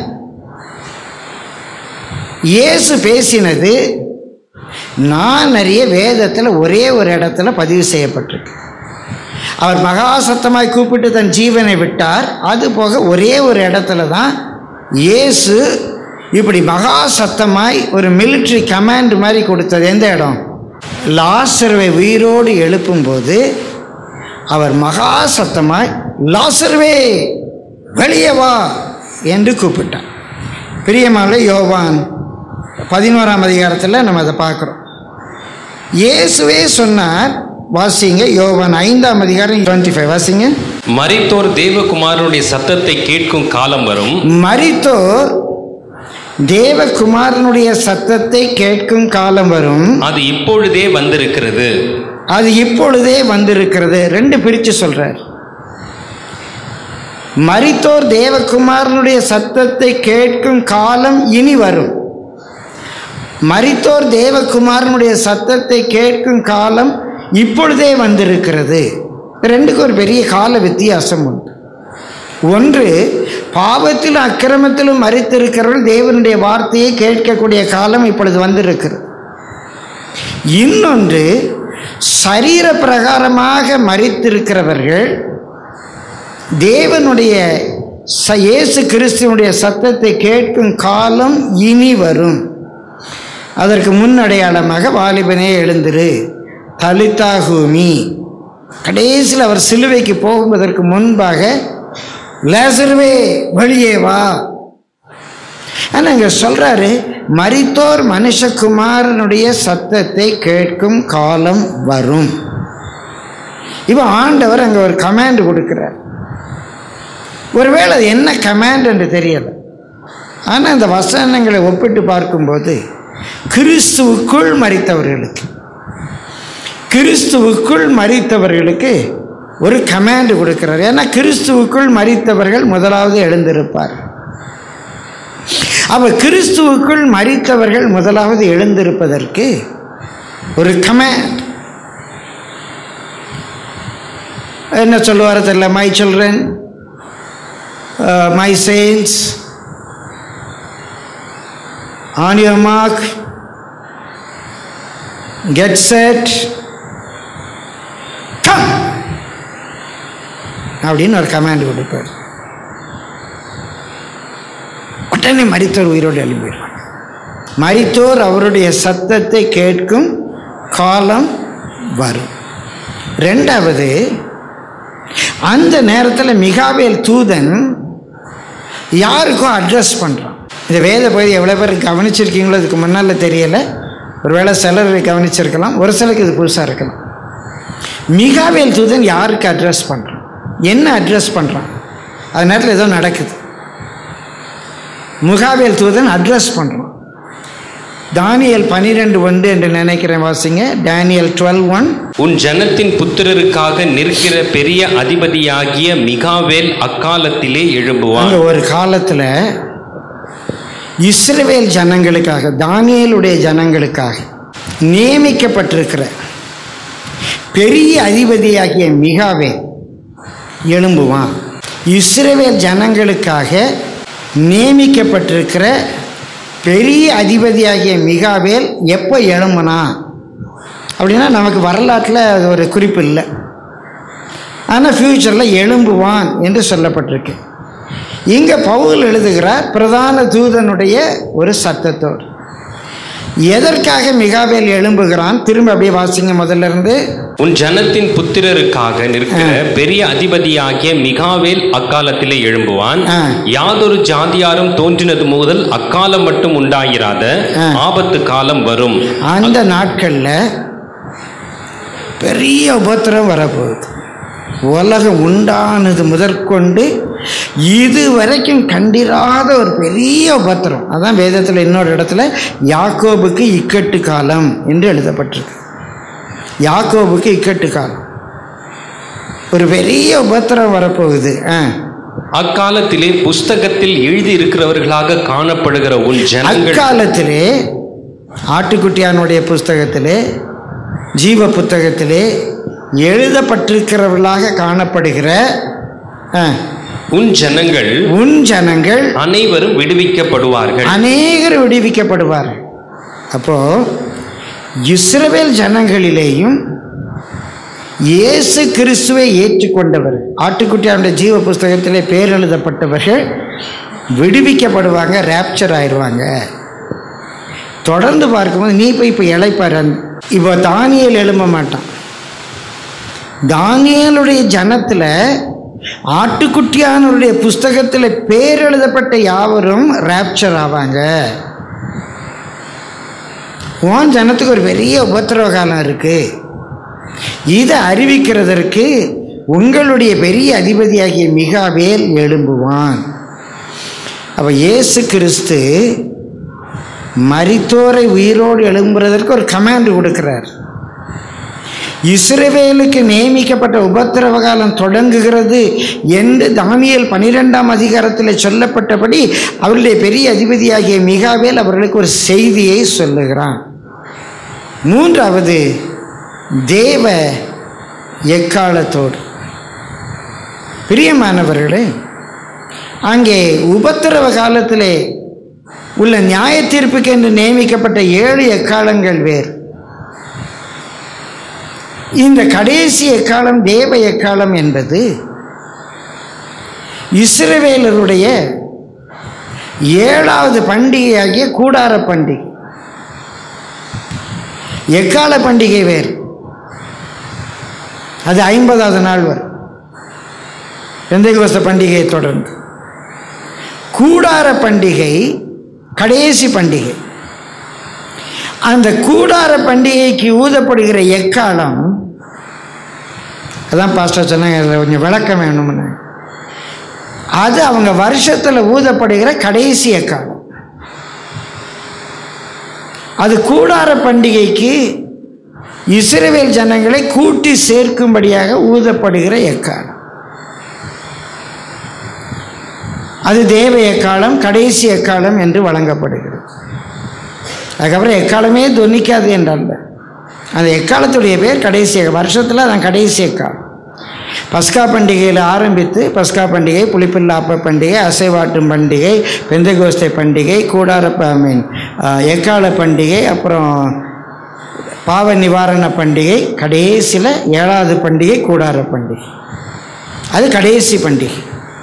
இயேசு பேசினது நான் அறிய வேதத்தில் ஒரே ஒரு இடத்துல பதிவு செய்யப்பட்டிருக்கு அவர் மகா சத்தமாய் கூப்பிட்டு தன் ஜீவனை விட்டார் அது போக ஒரே ஒரு இடத்துல தான் இயேசு இப்படி மகா சத்தமாய் ஒரு மிலிட்ரி கமாண்ட் மாதிரி கொடுத்தது எந்த இடம் லாசர்வை உயிரோடு எழுப்பும்போது அவர் மகா சத்தமாய் லாசர்வே வெளியே வா என்று கூப்பிட்டார் பிரியமான யோவான் பதினோராம் அதிகாரத்தில் நம்ம அதை பார்க்குறோம் இயேசுவே சொன்னார் வாசிங்க யோவான் ஐந்தாம் அதிகாரம் டுவெண்ட்டி ஃபைவ் வாசிங்க மரித்தோர் தேவகுமாரனுடைய சத்தத்தை கேட்கும் காலம் வரும் மரித்தோர் தேவகுமாரனுடைய சத்தத்தை கேட்கும் காலம் வரும் அது இப்பொழுதே வந்திருக்கிறது அது இப்பொழுதே வந்திருக்கிறது ரெண்டு பிரித்து சொல்றார் மரித்தோர் தேவகுமாரனுடைய சத்தத்தை கேட்கும் காலம் இனி வரும் மரித்தோர் தேவகுமாரனுடைய சத்தத்தை கேட்கும் காலம் இப்பொழுதே வந்திருக்கிறது ரெண்டுக்கு ஒரு பெரிய கால வித்தியாசம் உண்டு ஒன்று பாவத்திலும் அக்கிரமத்திலும் மறித்திருக்கிறவர்கள் தேவனுடைய வார்த்தையை கேட்கக்கூடிய காலம் இப்பொழுது வந்திருக்கிறது இன்னொன்று சரீர பிரகாரமாக மறித்திருக்கிறவர்கள் தேவனுடைய ச இயேசு கிறிஸ்துவனுடைய சத்தத்தை கேட்கும் காலம் இனி வரும் அதற்கு முன் அடையாளமாக வாலிபனே எழுந்திரு தலித்தாகூமி கடைசியில் அவர் சிலுவைக்கு போகுவதற்கு முன்பாக லேசர்வே வெளியே வா ஆனால் இங்கே சொல்கிறாரு மரித்தோர் மனுஷகுமாரனுடைய சத்தத்தை கேட்கும் காலம் வரும் இப்போ ஆண்டவர் அங்கே ஒரு கமாண்ட் கொடுக்குறார் ஒருவேளை அது என்ன கமாண்ட் என்று தெரியலை ஆனால் அந்த வசனங்களை ஒப்பிட்டு பார்க்கும்போது கிறிஸ்துவுக்குள் மறித்தவர்களுக்கு கிறிஸ்துவுக்குள் மறித்தவர்களுக்கு ஒரு கமாண்ட் கொடுக்கிறார் ஏன்னா கிறிஸ்துவுக்குள் மறித்தவர்கள் முதலாவது எழுந்திருப்பார் அவ கிறிஸ்துவுக்குள் மறித்தவர்கள் முதலாவது எழுந்திருப்பதற்கு ஒரு கமாண்ட் என்ன சொல்லுவார தெரியல my children my sales on your mark get set come அப்படின்னு ஒரு கமாண்ட் கொடுப்பார் உடனே மரித்தோர் உயிரோடு எழுப்பிடுவார் மரித்தோர் அவருடைய சத்தத்தை கேட்கும் காலம் வரும் ரெண்டாவது அந்த நேரத்தில் மிகாவேல் தூதன் யாருக்கும் அட்ரஸ் பண்ணுறான் இந்த வேத பகுதி எவ்வளோ பேர் கவனிச்சிருக்கீங்களோ இதுக்கு முன்னால் தெரியலை ஒருவேளை சிலர் கவனிச்சிருக்கலாம் ஒரு சிலருக்கு இது புதுசாக இருக்கலாம் மிகாவேல் தூதன் யாருக்கு அட்ரஸ் பண்ணுறான் என்ன அட்ரஸ் பண்ணுறான் அது நேரத்தில் ஏதோ நடக்குது முகாவேல் தூதன் அட்ரஸ் பண்ணுறான் தானியல் பனிரெண்டு ஒன்று என்று நினைக்கிறேன் வாசிங்க டேனியல் டுவெல் ஒன் உன் ஜனத்தின் புத்திரருக்காக நிற்கிற பெரிய அதிபதியாகிய மிகாவேல் அக்காலத்திலே எழும்புவான் அங்கே ஒரு காலத்தில் இஸ்ரவேல் ஜனங்களுக்காக தானியேலுடைய ஜனங்களுக்காக நியமிக்கப்பட்டிருக்கிற பெரிய அதிபதியாகிய மிகாவே எழும்புவான் இஸ்ரவேல் ஜனங்களுக்காக நியமிக்கப்பட்டிருக்கிற பெரிய அதிபதியாகிய மிகாவேல் எப்போ எழும்புனா அப்படின்னா நமக்கு வரலாற்றில் அது ஒரு குறிப்பு இல்லை ஆனால் ஃப்யூச்சரில் எழும்புவான் என்று சொல்லப்பட்டிருக்கு இங்கே பவுல் எழுதுகிறார் பிரதான தூதனுடைய ஒரு சத்தத்தோடு எதற்காக மிகாவேல் எழும்புகிறான் திரும்ப அப்படியே வாசிங்க முதல்ல இருந்து உன் ஜனத்தின் புத்திரருக்காக நிற்கிற பெரிய அதிபதியாகிய மிகாவேல் அக்காலத்திலே எழும்புவான் ஆ. யாதொரு ஜாதியாரும் தோன்றினது முதல் அக்காலம் மட்டும் உண்டாயிராத ஆ. ஆபத்து காலம் வரும் அந்த நாட்களில் பெரிய உபத்திரம் வரப்போகுது உலகம் உண்டானது முதற்கொண்டு இது வரைக்கும் கண்டிராத ஒரு பெரிய உபத்திரம் அதான் வேதத்தில் இன்னொரு இடத்துல யாக்கோபுக்கு இக்கட்டு காலம் என்று எழுதப்பட்டிருக்கு யாக்கோபுக்கு இக்கட்டு காலம் ஒரு பெரிய உபத்திரம் வரப்போகுது ஆ அக்காலத்திலே புஸ்தகத்தில் எழுதி இருக்கிறவர்களாக காணப்படுகிற உன் ஜனங்கள் அக்காலத்திலே ஆட்டுக்குட்டியானுடைய புஸ்தகத்திலே ஜீவ புத்தகத்திலே எழுதப்பட்டிருக்கிறவர்களாக காணப்படுகிற ஆ, உன் ஜனங்கள் உன் ஜனங்கள் அனைவரும் விடுவிக்கப்படுவார்கள் அநேகர் விடுவிக்கப்படுவார்கள் அப்போ இஸ்ரவேல் ஜனங்களிலேயும் இயேசு கிறிஸ்துவை ஏற்றுக்கொண்டவர் ஆட்டுக்குட்டியானுடைய ஜீவ புஸ்தகத்திலே பேர் எழுதப்பட்டவர்கள் விடுவிக்கப்படுவாங்க ரேப்சர் ஆயிடுவாங்க தொடர்ந்து பார்க்கும்போது நீ போய் இப்போ இழைப்பார் இப்போ தானியல் எழும்ப மாட்டான் தானியலுடைய ஜனத்தில் ஆட்டுக்குட்டியானவருடைய புஸ்தகத்தில் பேர் எழுதப்பட்ட யாவரும் ரேப்சர் ஆவாங்க உன் ஜனத்துக்கு ஒரு பெரிய உபத்திரவ காலம் இருக்கு இதை அறிவிக்கிறதற்கு உங்களுடைய பெரிய அதிபதியாகிய மிகாவேல் எழும்புவான் அப்போ இயேசு கிறிஸ்து மரித்தோரை உயிரோடு எழும்புறதற்கு ஒரு கமாண்ட் கொடுக்கிறார் இஸ்ரவேலுக்கு நியமிக்கப்பட்ட உபத்திரவ காலம் தொடங்குகிறது என்று தானியல் பனிரெண்டாம் அதிகாரத்தில் சொல்லப்பட்டபடி அவருடைய பெரிய அதிபதியாகிய மிகாவேல் அவர்களுக்கு ஒரு செய்தியை சொல்லுகிறான் மூன்றாவது தேவ எக்காலத்தோடு பிரியமானவர்களே அங்கே உபத்திரவ காலத்திலே உள்ள நியாய தீர்ப்புக்கு என்று நியமிக்கப்பட்ட ஏழு எக்காலங்கள் வேறு இந்த கடைசி எக்காலம் தேவ எக்காலம் என்பது இஸ்ரவேலருடைய ஏழாவது பண்டிகையாகிய கூடார பண்டிகை எக்கால பண்டிகை வேறு அது ஐம்பதாவது நாள் வரும் பெந்தைகோஸ்த பண்டிகையை தொடர்ந்து கூடார பண்டிகை கடைசி பண்டிகை அந்த கூடார பண்டிகைக்கு ஊதப்படுகிற எக்காலம் அதான் பாஸ்டர் சொன்னாங்க இதுல கொஞ்சம் விளக்கம் வேணும்னு அது அவங்க வருஷத்தில் ஊதப்படுகிற கடைசி எக்காலம் அது கூடார பண்டிகைக்கு இஸ்ரவேல் ஜனங்களை கூட்டி சேர்க்கும்படியாக ஊதப்படுகிற எக்காலம் அது தேவ எக்காலம் கடைசி எக்காலம் என்று வழங்கப்படுகிறது அதுக்கப்புறம் எக்காலமே துணிக்காது என்றல்ல அந்த எக்காலத்துடைய பேர் கடைசி வருஷத்தில் அதான் கடைசி எக்காலம் பஸ்கா பண்டிகையில் ஆரம்பித்து பஸ்கா பண்டிகை புளிப்பில்லா அப்ப பண்டிகை அசைவாட்டும் பண்டிகை பெந்தகோஸ்தை பண்டிகை கூடார ஐ மீன் எக்கால பண்டிகை அப்புறம் பாவ நிவாரண பண்டிகை கடைசியில் ஏழாவது பண்டிகை கூடார பண்டிகை அது கடைசி பண்டிகை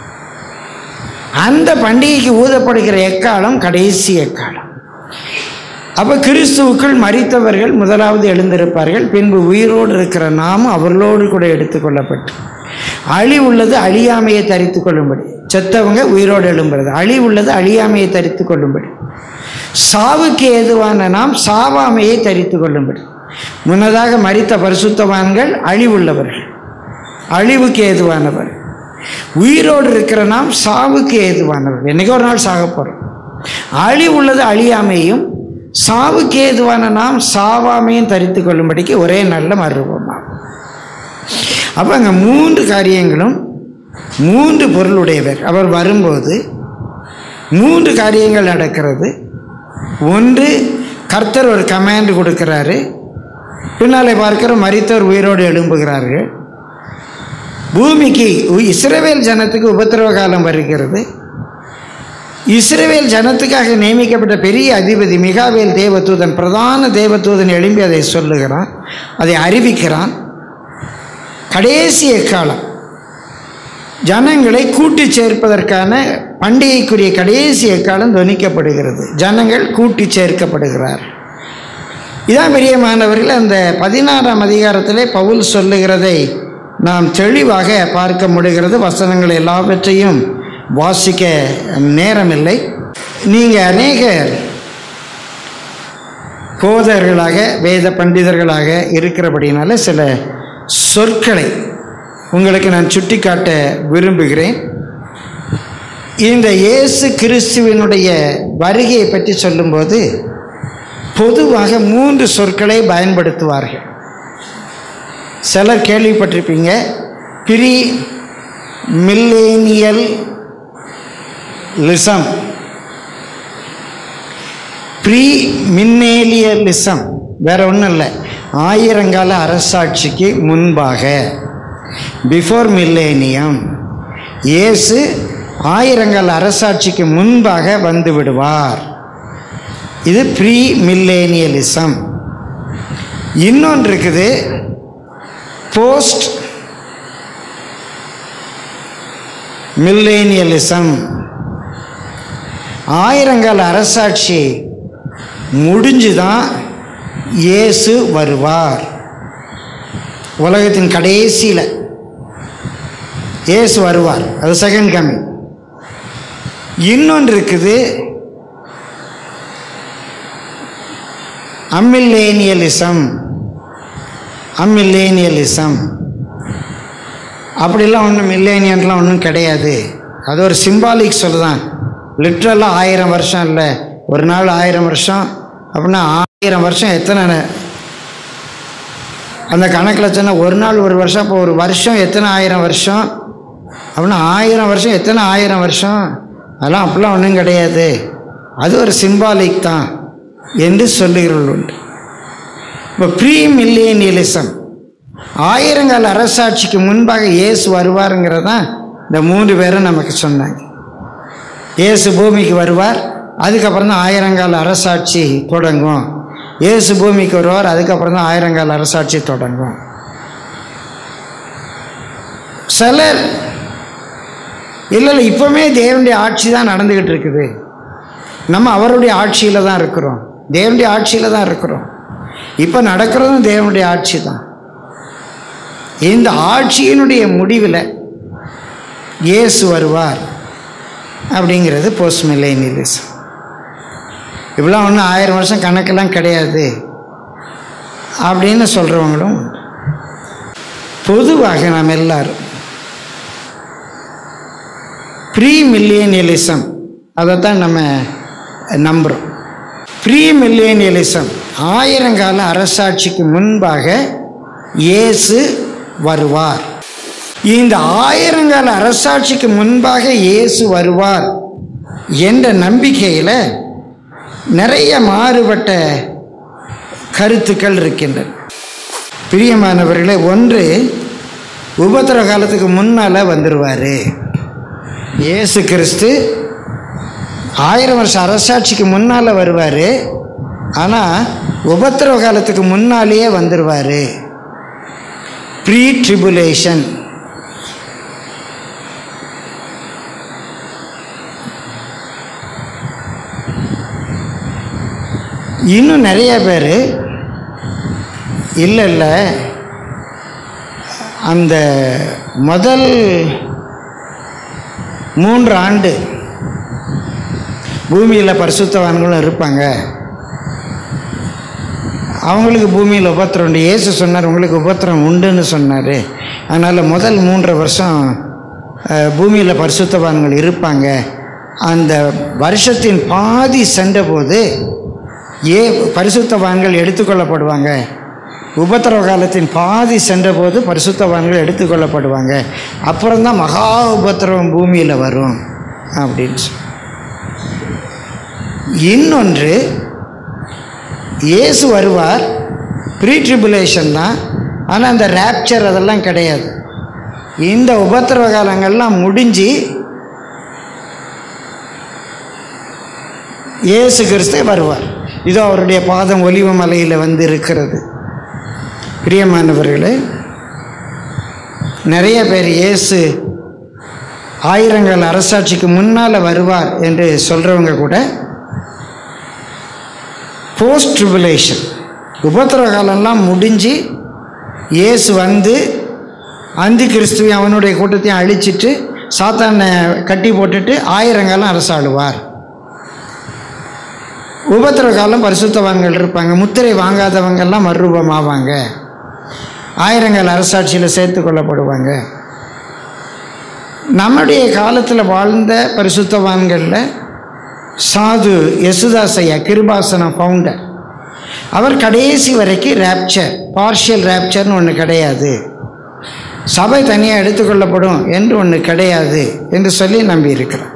அந்த பண்டிகைக்கு ஊதப்படுகிற எக்காலம் கடைசி எக்காலம் அப்போ கிறிஸ்துவுக்குள் மரித்தவர்கள் முதலாவது எழுந்திருப்பார்கள் பின்பு உயிரோடு இருக்கிற நாம் அவர்களோடு கூட எடுத்துக்கொள்ளப்பட்டு அழி உள்ளது அழியாமையை தரித்து கொள்ளும்படி செத்தவங்க உயிரோடு எழும்புறது அழி உள்ளது அழியாமையை தரித்து கொள்ளும்படி சாவுக்கு ஏதுவான நாம் சாவாமையை தரித்து கொள்ளும்படி முன்னதாக மரித்த பரிசுத்தவான்கள் அழிவுள்ளவர்கள் அழிவுக்கு ஏதுவானவர் உயிரோடு இருக்கிற நாம் சாவுக்கு ஏதுவானவர் என்னைக்கோ ஒரு நாள் சாக போகிறோம் அழிவுள்ளது அழியாமையும் சாவுக்கு ஏதுவான நாம் சாவாமையும் தரித்து கொள்ளும்படிக்கு ஒரே நல்ல மறுரூபமாகும் அப்போ அங்கே மூன்று காரியங்களும் மூன்று பொருளுடையவர் அவர் வரும்போது மூன்று காரியங்கள் நடக்கிறது ஒன்று கர்த்தர் ஒரு கமாண்ட் கொடுக்கிறாரு பின்னாலே பார்க்கிற மரித்தோர் உயிரோடு எழும்புகிறார்கள் பூமிக்கு உ- இஸ்ரவேல் ஜனத்துக்கு உபத்திரவ காலம் வருகிறது இஸ்ரவேல் ஜனத்துக்காக நியமிக்கப்பட்ட பெரிய அதிபதி மிகாவேல் தேவதூதன் பிரதான தேவதூதன் எழும்பி அதை சொல்லுகிறான் அதை அறிவிக்கிறான் கடைசி எக்காலம் ஜனங்களை கூட்டி சேர்ப்பதற்கான பண்டிகைக்குரிய கடைசி எக்காலம் துணிக்கப்படுகிறது ஜனங்கள் கூட்டி சேர்க்கப்படுகிறார் இதான் பிரியமானவர்கள் அந்த பதினாறாம் அதிகாரத்திலே பவுல் சொல்லுகிறதை நாம் தெளிவாக பார்க்க முடிகிறது வசனங்கள் எல்லாவற்றையும் வாசிக்க நேரமில்லை நீங்கள் அநேகர் கோதர்களாக வேத பண்டிதர்களாக இருக்கிறபடினால சில சொற்களை உங்களுக்கு நான் சுட்டிக்காட்ட விரும்புகிறேன் இந்த இயேசு கிறிஸ்துவினுடைய வருகையை பற்றி சொல்லும்போது பொதுவாக மூன்று சொற்களை பயன்படுத்துவார்கள் சிலர் கேள்விப்பட்டிருப்பீங்க premillennialism premillennialism வேற ஒன்றும் இல்லை ஆயிரங்கால அரசாட்சிக்கு முன்பாக பிஃபோர் மில்லேனியம் இயேசு ஆயிரங்கால அரசாட்சிக்கு முன்பாக வந்து விடுவார் இது ப்ரீ மில்லேனியலிசம் இன்னொன்று இருக்குது போஸ்ட் மில்லேனியலிசம் ஆயிரங்கால அரசாட்சி முடிஞ்சு தான் இயேசு வருவார் உலகத்தின் கடைசியில் இயேசு வருவார் அது செகண்ட் கமிங் இன்னொன்று இருக்குது அம்மில்லேனியலிசம் அம்மில்லேனியலிசம் அப்படிலாம் ஒன்றும் மில்லேனியன்லாம் ஒன்றும் கிடையாது அது ஒரு சிம்பாலிக் சொல்லுதான் லிட்ரலாக ஆயிரம் வருஷம் இல்லை ஒரு நாள் ஆயிரம் வருஷம் அப்படின்னா ஆயிரம் வருஷம் எத்தனை ந- அந்த கணக்கில் சொன்னால் ஒரு நாள் ஒரு வருஷம் அப்போ ஒரு வருஷம் எத்தனை ஆயிரம் வருஷம் அப்படின்னா ஆயிரம் வருஷம் எத்தனை ஆயிரம் வருஷம் அதெல்லாம் அப்படிலாம் ஒன்றும் கிடையாது அது ஒரு சிம்பாலிக் தான் என்று சொல்லுகிறவர்கள் உண்டு இப்போ ப்ரீ மில்லேனியலிசம் ஆயிரங்கால அரசாட்சிக்கு முன்பாக இயேசு வருவாருங்கிறதான் இந்த மூன்று பேரும் நமக்கு சொன்னாங்க இயேசு பூமிக்கு வருவார் அதுக்கப்புறம் தான் ஆயிரங்கால அரசாட்சி தொடங்கும் இயேசு பூமிக்கு வருவார் அதுக்கப்புறம் தான் ஆயிரங்கால அரசாட்சி தொடங்கும் சிலர் இல்லை இல்லை இப்போவுமே தேவனுடைய ஆட்சி தான் நடந்துக்கிட்டு இருக்குது நம்ம அவருடைய ஆட்சியில் தான் இருக்கிறோம் தேவனுடைய ஆட்சியில் தான் இருக்கிறோம் இப்போ நடக்கிறதும் தேவனுடைய ஆட்சி தான் இந்த ஆட்சியினுடைய முடிவில் இயேசு வருவார் அப்படிங்கிறது போஸ்ட் மில்லேனியலிசம் இப்படிலாம் ஒன்றும் ஆயிரம் வருஷம் கணக்கெல்லாம் கிடையாது அப்படின்னு சொல்கிறவங்களும் உண்டு. பொதுவாக நாம் எல்லாரும் ப்ரீ மில்லேனியலிசம் அதைத்தான் நம்ம நம்புகிறோம் ப்ரீ மில்லேனியலிசம் ஆயிரங்கால அரசாட்சிக்கு முன்பாக இயேசு வருவார் இந்த ஆயிரங்கால அரசாட்சிக்கு முன்பாக இயேசு வருவார் என்ற நம்பிக்கையில் நிறைய மாறுபட்ட கருத்துக்கள் இருக்கின்றன பிரியமானவர்களே ஒன்று உபத்திர காலத்துக்கு முன்னால் வந்துடுவார் இயேசு கிறிஸ்து ஆயிரம் வருஷம் அரசாட்சிக்கு முன்னால் வருவார் ஆனால் உபத்திரவ காலத்துக்கு முன்னாலேயே வந்துடுவார் ப்ரீ ட்ரிபுலேஷன் இன்னும் நிறைய பேர் இல்லை இல்லை அந்த முதல் மூன்று ஆண்டு பூமியில் பரிசுத்தவான்களும் இருப்பாங்க அவங்களுக்கு பூமியில் உபத்திரம் உண்டு இயேசு சொன்னார் உங்களுக்கு உபத்திரம் உண்டுன்னு சொன்னார் அதனால் முதல் மூன்று வருஷம் அஹ், பூமியில் பரிசுத்தவான்கள் இருப்பாங்க அந்த வருஷத்தின் பாதி சென்றபோது ஏ பரிசுத்தவான்கள் எடுத்துக்கொள்ளப்படுவாங்க உபத்திரவ காலத்தின் பாதி சென்றபோது பரிசுத்தவான்கள் எடுத்துக்கொள்ளப்படுவாங்க அப்புறம்தான் மகா உபத்திரவம் பூமியில் வரும் அப்படின்னு சொல்லி இன்னொன்று இயேசு வருவார் ப்ரீ ட்ரிபுலேஷன் தான் ஆனால் அந்த ரேப்சர் அதெல்லாம் கிடையாது இந்த உபத்திரவ காலங்கள்லாம் முடிஞ்சு இயேசு கிறிஸ்து வருவார் இதோ அவருடைய பாதம் ஒலிவ மலையில் வந்து இருக்கிறது பிரியமானவர்களே நிறைய பேர் இயேசு ஆயிரங்கள் அரசாட்சிக்கு முன்னால் வருவார் என்று சொல்கிறவங்க கூட போஸ்ட் ட்ரிபுலேஷன் உபத்திரவ காலம்லாம் முடிஞ்சு இயேசு வந்து அந்தி கிறிஸ்துவையும் அவனுடைய கூட்டத்தையும் அழிச்சிட்டு சாத்தானை கட்டி போட்டுட்டு ஆயிரங்காலம் அரசாளுவார் உபத்திரவ காலம் பரிசுத்தவான்கள் இருப்பாங்க முத்திரை வாங்காதவங்கெல்லாம் மறுரூபமாவாங்க ஆயிரங்கால அரசாட்சியில் சேர்த்து கொள்ளப்படுவாங்க நம்முடைய காலத்தில் வாழ்ந்த பரிசுத்தவான்களில் சாது யசுதாசையா கிருபாசன ஃபவுண்டர் அவர் கடைசி வரைக்கும் ரேப்சர் பார்ஷியல் ரேப்சர்னு ஒன்று கிடையாது சபை தனியாக எடுத்துக்கொள்ளப்படும் என்று ஒன்று கிடையாது என்று சொல்லி நம்பியிருக்கிறார்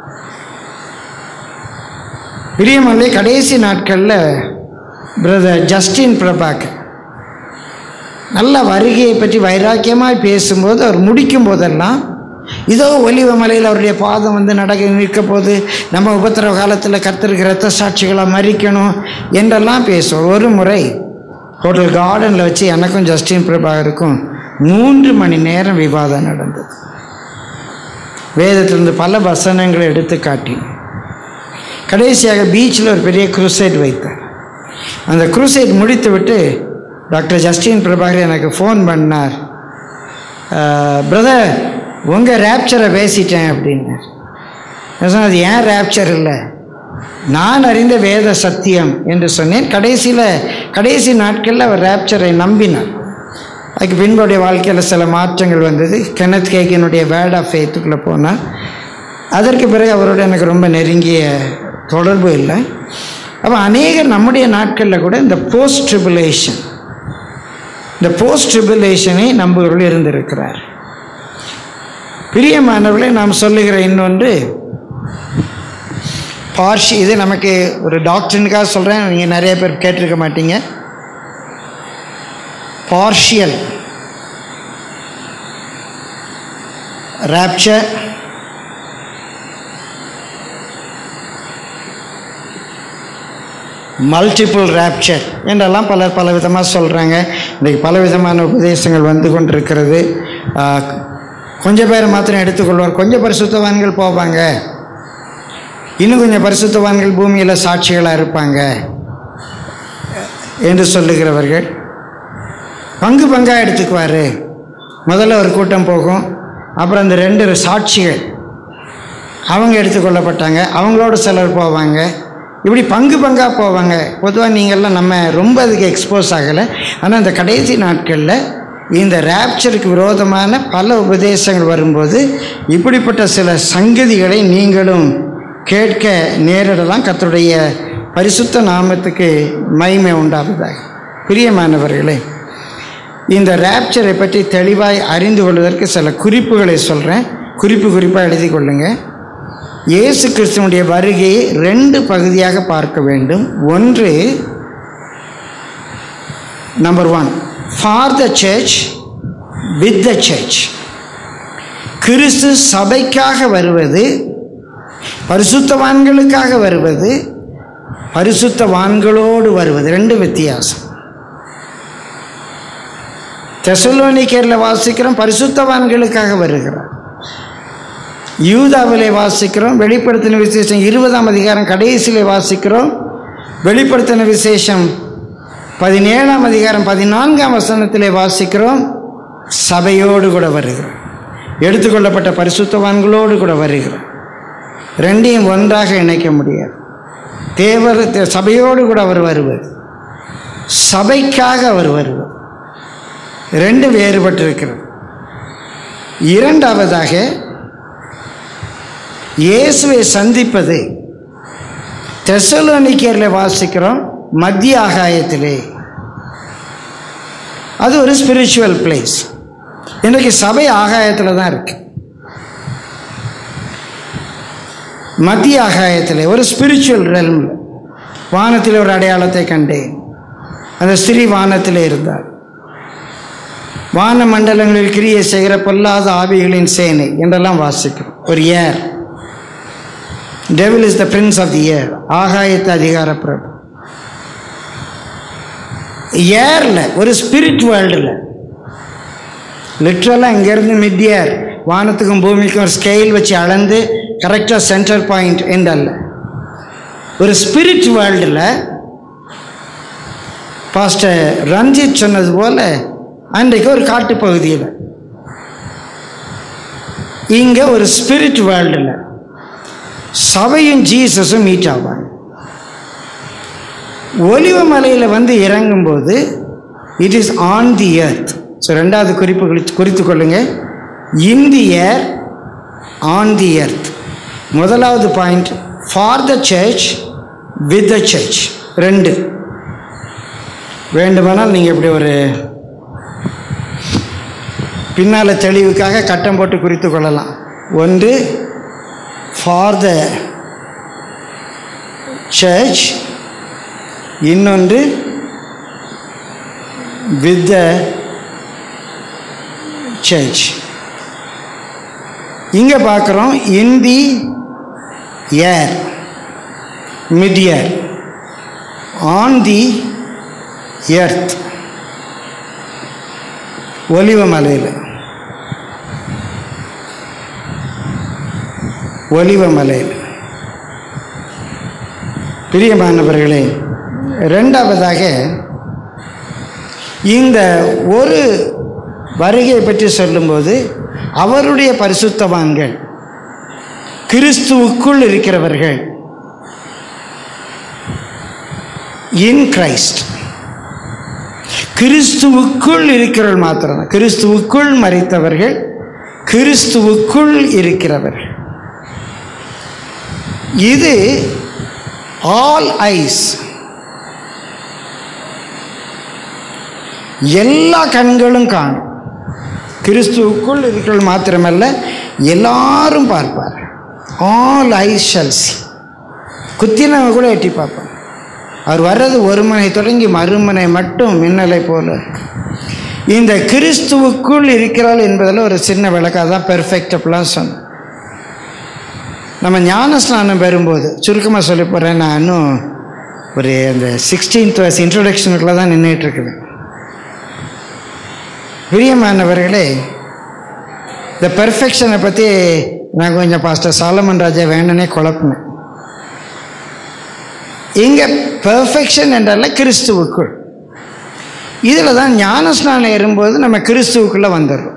பிரியமல்லை கடைசி நாட்களில் பிரதர் ஜஸ்டின் பிரபாகர் நல்ல வருகையை பற்றி வைராக்கியமாய் பேசும்போது அவர் முடிக்கும் போதெல்லாம் இதோ ஒலிவ மலையில் அவருடைய பாதம் வந்து நடக்க நிற்க போது நம்ம உபத்திரவ காலத்தில் கத்திருக்கிற ரத்த சாட்சிகளை மறிக்கணும் என்றெல்லாம் பேசுவோம் ஒரு முறை ஹோட்டல் கார்டனில் வச்சு எனக்கும் ஜஸ்டின் பிரபாகருக்கும் மூன்று மணி நேரம் விவாதம் நடந்தது வேதத்திலிருந்து பல வசனங்களை எடுத்து காட்டி கடைசியாக பீச்சில் ஒரு பெரிய குரூசைட் வைத்தார் அந்த குரூசைட் முடித்துவிட்டு டாக்டர் ஜஸ்டின் பிரபாகர் எனக்கு ஃபோன் பண்ணார் பிரதர் உங்கள் ரேப்சரை பேசிட்டேன் அப்படின்னார் நான் சொன்னேன், அது ஏன் ரேப்சர் இல்லை நான் அறிந்த வேத சத்தியம் என்று சொன்னேன் கடைசியில் கடைசி நாட்களில் அவர் ரேப்சரை நம்பினார் அதுக்கு பின்புடைய வாழ்க்கையில் சில மாற்றங்கள் வந்தது கெனத் கேக்கினுடைய வேர்ட் ஆஃப் ஃபேத்துக்குள்ளே போனார் அதற்கு பிறகு அவரோட எனக்கு ரொம்ப நெருங்கிய தொடர்பு இல்லை அப்போ அநேகர் நம்முடைய நாட்களில் கூட இந்த போஸ்ட் ட்ரிபுலேஷன் இந்த போஸ்ட் ட்ரிபுலேஷனை நம்புகிறவர்கள் இருந்திருக்கிறார் பிரியமானவர்களே நாம் சொல்லுகிற இன்னொன்று பார்ஷி இது நமக்கு ஒரு டாக்டருனுக்காக சொல்கிறேன் நீங்கள் நிறைய பேர் கேட்டிருக்க மாட்டீங்க பார்ஷியல் rapture மல்டிபிள் ரேப்சர் என்றெல்லாம் பலர் பல விதமாக சொல்கிறாங்க இன்றைக்கு பல விதமான உபதேசங்கள் வந்து கொண்டிருக்கிறது ஆஹ், கொஞ்சம் பேர் மாத்திரம் எடுத்துக்கொள்வார் கொஞ்சம் பரிசுத்தவான்கள் போவாங்க இன்னும் கொஞ்சம் பரிசுத்தவான்கள் பூமியில் சாட்சிகளாக இருப்பாங்க என்று சொல்லுகிறவர்கள் பங்கு பங்காக எடுத்துக்குவார் முதல்ல ஒரு கூட்டம் போகும் அப்புறம் அந்த ரெண்டு சாட்சிகள் அவங்க எடுத்துக்கொள்ளப்பட்டாங்க அவங்களோட சிலர் போவாங்க இப்படி பங்கு பங்காக போவாங்க பொதுவாக நீங்கள்லாம் நம்ம ரொம்ப அதுக்கு எக்ஸ்போஸ் ஆகலை ஆனால் இந்த கடைசி நாட்களில் இந்த ரேப்சருக்கு விரோதமான பல உபதேசங்கள் வரும்போது இப்படிப்பட்ட சில சங்கதிகளை நீங்களும் கேட்க நேரிடலாம் கர்த்தருடைய பரிசுத்த நாமத்துக்கு மகிமை உண்டாவதாக பிரியமானவர்களே இந்த ரேப்சரை பற்றி தெளிவாய் அறிந்து கொள்வதற்கு சில குறிப்புகளை சொல்கிறேன் குறிப்பு குறிப்பாக எழுதி கொள்ளுங்க இயேசு கிறிஸ்துவனுடைய வருகையை ரெண்டு பகுதியாக பார்க்க வேண்டும் ஒன்று number one for the church with the church கிறிஸ்து சபைக்காக வருவது பரிசுத்தவான்களுக்காக வருவது பரிசுத்தவான்களோடு வருவது ரெண்டு வித்தியாசம் தெசலோனிக்கேரில் வாசிக்கிறோம் பரிசுத்தவான்களுக்காக வருகிறார் யூதாவிலே வாசிக்கிறோம் வெளிப்படுத்தின விசேஷம் இருபதாம் அதிகாரம் கடைசியிலே வாசிக்கிறோம் வெளிப்படுத்தின விசேஷம் பதினேழாம் அதிகாரம் பதினான்காம் வசனத்திலே வாசிக்கிறோம் சபையோடு கூட வருகிறோம் எடுத்துக்கொள்ளப்பட்ட பரிசுத்தவான்களோடு கூட வருகிறோம் ரெண்டையும் ஒன்றாக இணைக்க முடியாது தேவர் தே- சபையோடு கூட அவர் வருவார் சபைக்காக அவர் வருவார் ரெண்டு வேறுபட்டிருக்கிறது இரண்டாவதாக இயேசுவை சந்திப்பது தெசலோனிக்கேரில் வாசிக்கிறோம் மத்திய ஆகாயத்திலே அது ஒரு ஸ்பிரிச்சுவல் பிளேஸ் இன்றைக்கு சபை ஆகாயத்தில் தான் இருக்கு மத்திய ஆகாயத்தில் ஒரு ஸ்பிரிச்சுவல் ரெல்மில் வானத்தில் ஒரு அடையாளத்தை கண்டேன் அந்த ஸ்திரீ வானத்தில் இருந்தார் வான மண்டலங்களில் கிரியை செய்கிற பொல்லாத ஆவிகளின் சேனை என்றெல்லாம் வாசிக்கிறோம் ஒரு air devil is the prince of the air ஆகாயத்து அதிகார பிரபு ஏரில் ஒரு ஸ்பிரிட் வேர்ல்டில் லிட்ரலாக இங்கேருந்து மிட் ஏர் வானத்துக்கும் பூமிக்கும் ஒரு ஸ்கேல் வச்சு அளந்து கரெக்டாக சென்டர் பாயிண்ட் என்றல்ல ஒரு ஸ்பிரிட் வேர்ல்டில் பாஸ்டர் ரஞ்சித் சொன்னது போல அன்றைக்கு ஒரு காட்டு பகுதியில் இங்கே ஒரு ஸ்பிரிட் வேர்ல்டில் சபையும் ஜீசஸும் மீட் ஆவாங்க ஒலிவ மலையில் வந்து இறங்கும்போது it is on the earth so ரெண்டாவது குறிப்பு குறித்து குறித்து கொள்ளுங்க in the air on the earth முதலாவது point for the church with the church ரெண்டு வேண்டுமானால் நீங்கள் இப்படி ஒரு பின்னால் தெளிவுக்காக கட்டம் போட்டு குறித்து கொள்ளலாம் ஒன்று ஃபார் த சர்ச் இன்னொன்று வித் த சர்ச் இங்கே பார்க்குறோம் in the air mid air on the earth ஒலிவ மலையில் ஒலிவ மலையில் பிரியமானவர்களே ரெண்டாவதாக இந்த ஒரு வருகை பற்றி சொல்லும்போது அவருடைய பரிசுத்தவான்கள் கிறிஸ்துவுக்குள் இருக்கிறவர்கள் இன் கிரைஸ்ட் கிறிஸ்துவுக்குள் இருக்கிறவர்கள் மாத்திரம் கிறிஸ்துவுக்குள் மறித்தவர்கள் கிறிஸ்துவுக்குள் இருக்கிறவர்கள் இது ஆல் ஐஸ் எல்லா கண்களும் காணும் கிறிஸ்துவுக்குள் இருக்கிறவர்கள் மாத்திரமல்ல எல்லாரும் பார்ப்பார் ஆல் ஐஸ் ஷல் see குத்தினவங்க கூட எட்டி பார்ப்பாங்க அவர் வர்றது ஒரு மனை தொடங்கி மறுமனை மட்டும் மின்னலை போல இருக்கு. இந்த கிறிஸ்துவுக்குள் இருக்கிறாள் என்பதில் ஒரு சின்ன விளக்காக தான் பெர்ஃபெக்ட் அப்படிலாம் சொன்னேன் நம்ம ஞான ஸ்நானம் பெறும்போது சுருக்கமாக சொல்ல போகிறேன் நான் இன்னும் ஒரு அந்த சிக்ஸ்டீன்த் வயசு இன்ட்ரொடக்ஷனுக்குள்ள தான் நின்றுட்டு இருக்குது பிரியமானவர்களே இந்த பெர்ஃபெக்ஷனை பற்றி நான் கொஞ்சம் பாஸ்டர் சாலமன் ராஜா வேணுனே குழப்பினேன் இங்கே பெர்ஃபெக்ஷன் என்றால கிறிஸ்துவுக்குள் இதில் தான் ஞானஸ்நானம் ஏறும்போது நம்ம கிறிஸ்துவுக்குள்ளே வந்துடுறோம்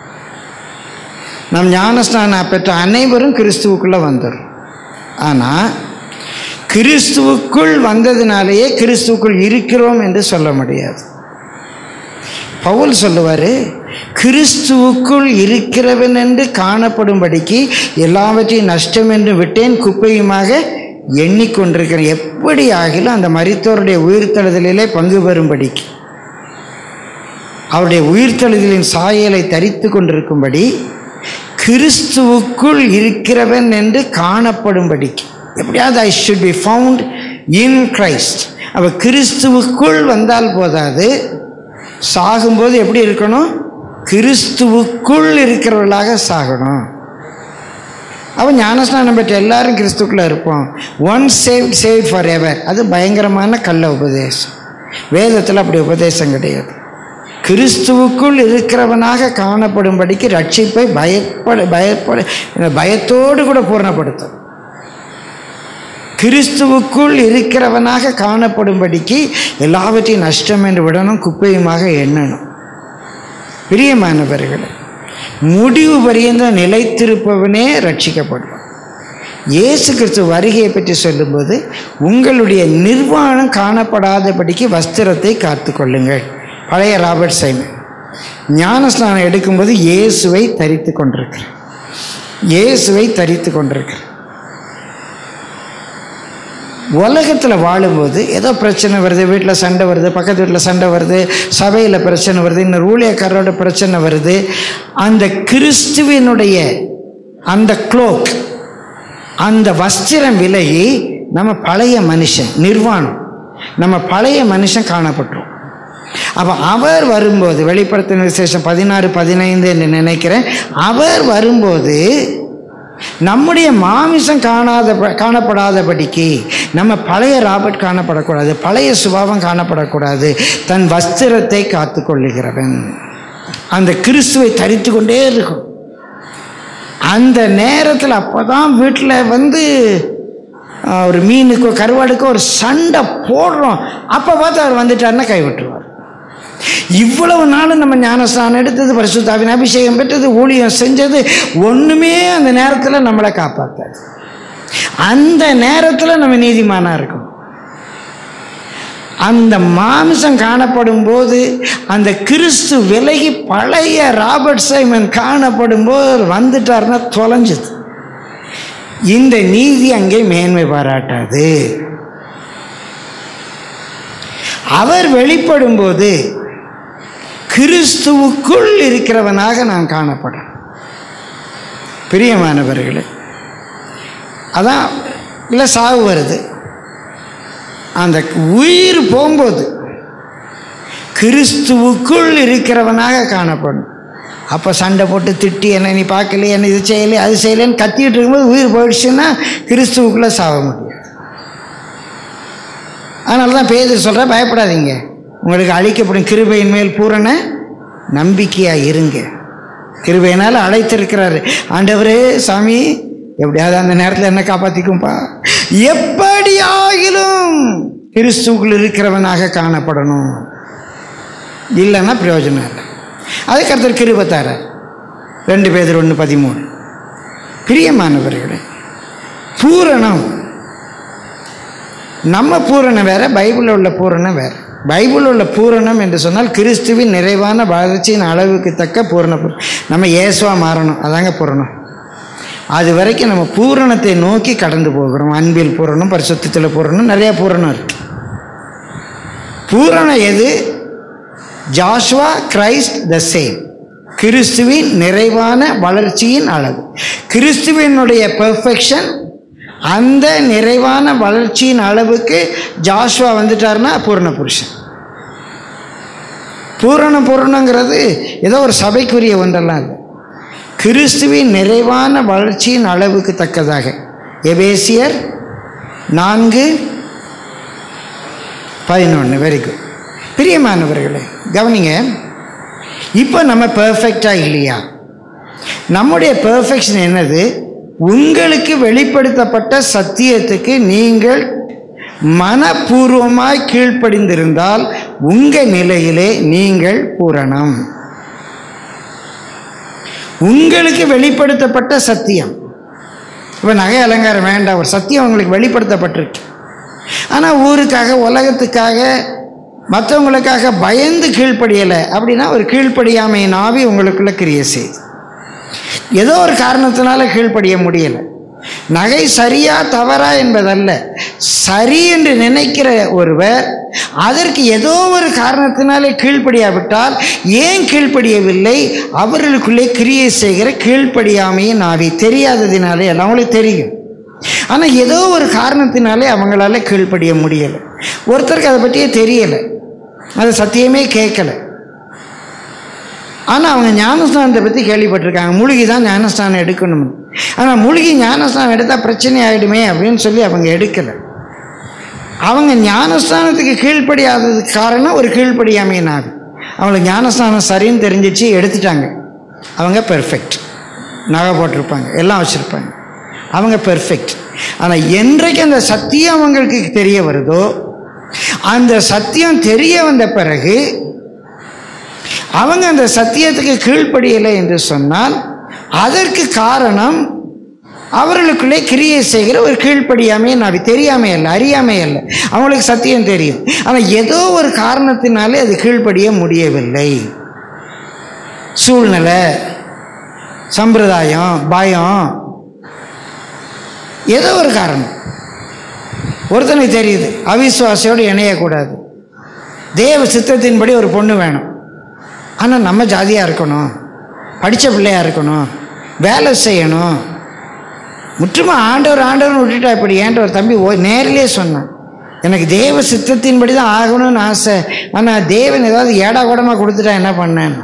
நம் ஞானஸ்நானம் பெற்ற அனைவரும் கிறிஸ்துவுக்குள்ளே வந்துடும் ஆனால் கிறிஸ்துவுக்குள் வந்ததினாலேயே கிறிஸ்துவுக்குள் இருக்கிறோம் என்று சொல்ல முடியாது பவுல் சொல்லுவார் கிறிஸ்துவுக்குள் இருக்கிறவன் என்று காணப்படும்படிக்கு எல்லாவற்றையும் நஷ்டம் என்று விட்டேன் குப்பையுமாக எண்ணிக்கொண்டிருக்கிறேன் எப்படி ஆகிலும் அந்த மரித்தோருடைய உயிர்த்தெழுதலிலே பங்கு பெறும்படிக்கு அவருடைய உயிர்த்தெழுதலின் சாயலை தரித்து கொண்டிருக்கும்படி கிறிஸ்துவுக்குள் இருக்கிறவன் என்று காணப்படும்படிக்கு எப்படியாவது I should be found in Christ அவ கிறிஸ்துவுக்குள் வந்தால் போதாது சாகும்போது எப்படி இருக்கணும் கிறிஸ்துவுக்குள் இருக்கிறவர்களாக சாகணும் அவன் ஞானஸ்நானம் பெற்ற எல்லாரும் கிறிஸ்துக்குள்ளே இருப்போம் once saved saved forever அது பயங்கரமான கள்ள உபதேசம் வேதத்தில் அப்படி உபதேசம் கிடையாது கிறிஸ்துவுக்குள் இருக்கிறவனாக காணப்படும்படிக்கு ரட்சிப்பை பயப்பட பயப்பட பயத்தோடு கூட பூர்ணப்படுத்தும் கிறிஸ்துவுக்குள் இருக்கிறவனாக காணப்படும்படிக்கு எல்லாவற்றையும் நஷ்டம் என்று விடணும் குப்பையுமாக எண்ணணும் பிரியமானவர்களே முடிவு பரியந்த நிலைத்திருப்பவனே ரட்சிக்கப்படுவான் இயேசு கிறிஸ்து வருகையை பற்றி சொல்லும்போது உங்களுடைய நிர்வாணம் காணப்படாதபடிக்கு வஸ்திரத்தை காத்து கொள்ளுங்கள் பழைய ராபர்ட் சைமன் ஞானஸ்நானம் எடுக்கும்போது இயேசுவை தரித்து கொண்டிருக்கிறார் இயேசுவை தரித்து கொண்டிருக்கிறார் உலகத்தில் வாழும்போது ஏதோ பிரச்சனை வருது வீட்டில் சண்டை வருது பக்கத்து வீட்டில் சண்டை வருது சபையில் பிரச்சனை வருது இன்னும் ஊழியக்காரரோட பிரச்சனை வருது அந்த கிறிஸ்துவினுடைய அந்த க்ளோக் அந்த வஸ்திரம் விலகி நம்ம பழைய மனுஷன் நிர்வாணம் நம்ம பழைய மனுஷன் காணப்பட்டோம் அப்போ அவர் வரும்போது வெளிப்படுத்தின விசேஷம் பதினாறு பதினைந்து என்று நினைக்கிறேன் அவர் வரும்போது நம்முடைய மாமிசம் காணாத காணப்படாதபடிக்கு நம்ம பழைய ராபர்ட் காணப்படக்கூடாது பழைய சுபாவம் காணப்படக்கூடாது தன் வஸ்திரத்தை காத்து கொள்ளுகிறவன் அந்த கிறிஸ்துவை தரித்து கொண்டே இருக்கும் அந்த நேரத்தில் அப்போ தான் வீட்டில் வந்து ஆஹ், ஒரு மீனுக்கோ கருவாடுக்கோ ஒரு சண்டை போடுறோம் அப்போ பார்த்து அவர் வந்துட்டாருன்னா கைவிட்டுருவார் இவ்வளவு நாளும் நம்ம ஞானஸ்தானம் எடுத்தது பரிசுத்தாவின் அபிஷேகம் பெற்றது ஊழியம் செஞ்சது ஒன்றுமே அந்த நேரத்தில் நம்மளை காப்பாற்றாது அந்த நேரத்தில் நம்ம நீதிமானாக இருக்கும் அந்த மாமிசம் காணப்படும் போது அந்த கிறிஸ்து விலகி பழைய ராபர்ட் சைமன் காணப்படும் போது அவர் வந்துட்டாருன்னா தொலைஞ்சுது இந்த நீதி அங்கே மேன்மை பாராட்டாது அவர் வெளிப்படும் போது கிறிஸ்துவுக்குள் இருக்கிறவனாக நான் காணப்படுறேன் பிரியமானவர்களே அதான் இல்லை சாவு வருது அந்த உயிர் போகும்போது கிறிஸ்துவுக்குள் இருக்கிறவனாக காணப்படும் அப்போ சண்டை போட்டு திட்டி என்ன நீ பார்க்கலையே என்ன இது செய்யலையே அது செய்யலைன்னு கத்திட்டு இருக்கும்போது உயிர் போயிடுச்சுன்னா கிறிஸ்துவுக்குள்ளே சாக முடியாது அதனால தான் பேதர் சொல்கிற பயப்படாதீங்க உங்களுக்கு அழிக்கப்படும் கிருபையின் மேல் பூரண நம்பிக்கையாக இருங்க கிருபையினால் அழைத்திருக்கிறாரு ஆண்டவரே சாமி எப்படியாவது அந்த நேரத்தில் என்ன காப்பாற்றிக்கும்பா எப்படி ஆகிலும் கிறிஸ்துக்குள் இருக்கிறவனாக காணப்படணும் இல்லைன்னா பிரயோஜனம் இல்லை அதுக்கு அடுத்தது கிருபத்தார ரெண்டு பேர் ஒன்று பதிமூணு பிரியமானவர்களே பூரணம் நம்ம பூரணம் வேற பைபிளில் உள்ள பூரணம் வேற பைபிளில் உள்ள பூரணம் என்று சொன்னால் கிறிஸ்துவின் நிறைவான வளர்ச்சியின் அளவுக்கு தக்க பூரண பூ- நம்ம இயேசுவா மாறணும் அதாங்க பூரணம் அது வரைக்கும் நம்ம பூரணத்தை நோக்கி கடந்து போகிறோம் அன்பில் பூரணம் பரிசுத்தத்தில் பூரணம் நிறைய பூரணம் இருக்கு பூரணம் எது ஜாஷ்வா கிரைஸ்ட் த சேம் கிறிஸ்துவின் நிறைவான வளர்ச்சியின் அளவு கிறிஸ்துவினுடைய பெர்ஃபெக்ஷன் அந்த நிறைவான வளர்ச்சியின் அளவுக்கு ஜாஷ்வா வந்துட்டார்னா பூரண புருஷன் பூரண பூரணங்கிறது ஏதோ ஒரு சபைக்குரிய ஒன்றெல்லாம் இல்லை கிறிஸ்துவின் நிறைவான வளர்ச்சியின் அளவுக்கு தக்கதாக எபேசியர் நான்கு பதினொன்று வெரி குட் பிரியமானவர்களே கவனிங்க இப்போ நம்ம பெர்ஃபெக்டாக இல்லையா நம்முடைய பெர்ஃபெக்ஷன் என்னது உங்களுக்கு வெளிப்படுத்தப்பட்ட சத்தியத்துக்கு நீங்கள் மனப்பூர்வமாய் கீழ்ப்படிந்திருந்தால் உங்கள் நிலையிலே நீங்கள் பூரணம் உங்களுக்கு வெளிப்படுத்தப்பட்ட சத்தியம் இப்போ நகை அலங்காரம் வேண்டாம் ஒரு சத்தியம் உங்களுக்கு வெளிப்படுத்தப்பட்டிருக்கு ஆனால் ஊருக்காக உலகத்துக்காக மற்றவங்களுக்காக பயந்து கீழ்ப்படியலை அப்படின்னா ஒரு கீழ்ப்படியாமையின் ஆவி உங்களுக்குள்ள கிரிய செய்யுது ஏதோ ஒரு காரணத்தினால கீழ்ப்படிய முடியலை நகை சரியா தவறா என்பதல்ல சரி என்று நினைக்கிற ஒருவர் அதற்கு ஏதோ ஒரு காரணத்தினாலே கீழ்ப்படியாவிட்டால் ஏன் கீழ்ப்படியவில்லை அவர்களுக்குள்ளே கிரியை செய்கிற கீழ்ப்படியாமையின் ஆவி தெரியாததினாலே அது அவங்களுக்கு தெரியும் ஆனால் ஏதோ ஒரு காரணத்தினாலே அவங்களால கீழ்ப்படிய முடியலை ஒருத்தருக்கு அதை பற்றியே தெரியலை அது சத்தியமே கேட்கலை ஆனால் அவங்க ஞானஸ்தானத்தை பற்றி கேள்விப்பட்டிருக்காங்க மூழ்கி தான் ஞானஸ்தானம் எடுக்கணும் ஆனால் மூழ்கி ஞானஸ்தானம் எடுத்தால் பிரச்சனை ஆகிடுமே அப்படின்னு சொல்லி அவங்க எடுக்கலை அவங்க ஞானஸ்தானத்துக்கு கீழ்ப்படியாததுக்கு காரணம் ஒரு கீழ்ப்படியாமையின் ஆவி அவங்களுக்கு ஞானஸ்தானம் சரின்னு தெரிஞ்சிச்சு எடுத்துட்டாங்க அவங்க பெர்ஃபெக்ட் நகை போட்டிருப்பாங்க எல்லாம் வச்சுருப்பாங்க அவங்க பெர்ஃபெக்ட் ஆனால் என்றைக்கு அந்த சத்தியம் அவங்களுக்கு தெரிய வருதோ அந்த சத்தியம் தெரிய வந்த பிறகு அவங்க அந்த சத்தியத்துக்கு கீழ்ப்படியலை என்று சொன்னால் அதற்கு காரணம் அவர்களுக்குள்ளே கிரியை செய்கிற ஒரு கீழ்ப்படியாமே நான் தெரியாமை அல்ல அறியாமை அல்ல அவங்களுக்கு சத்தியம் தெரியும் ஆனால் ஏதோ ஒரு காரணத்தினாலே அது கீழ்ப்படிய முடியவில்லை சூழ்நிலை சம்பிரதாயம் பயம் ஏதோ ஒரு காரணம் ஒருத்தனுக்கு தெரியுது அவிசுவாசியோடு இணையக்கூடாது தேவ சித்தத்தின்படி ஒரு பொண்ணு வேணும் ஆனால் நம்ம ஜாதியாக இருக்கணும் படித்த பிள்ளையாக இருக்கணும் வேலை செய்யணும் முற்றுமா ஆண்டவர் ஆண்டவர்னு விட்டுட்டா இப்படி ஏன்ட்ட ஒரு தம்பி ஓ நேரிலே சொன்னான் எனக்கு தேவ சித்தத்தின்படி தான் ஆகணும்னு ஆசை ஆனால் தேவன் ஏதாவது ஏடா கூடமாக கொடுத்துட்டா என்ன பண்ணேன்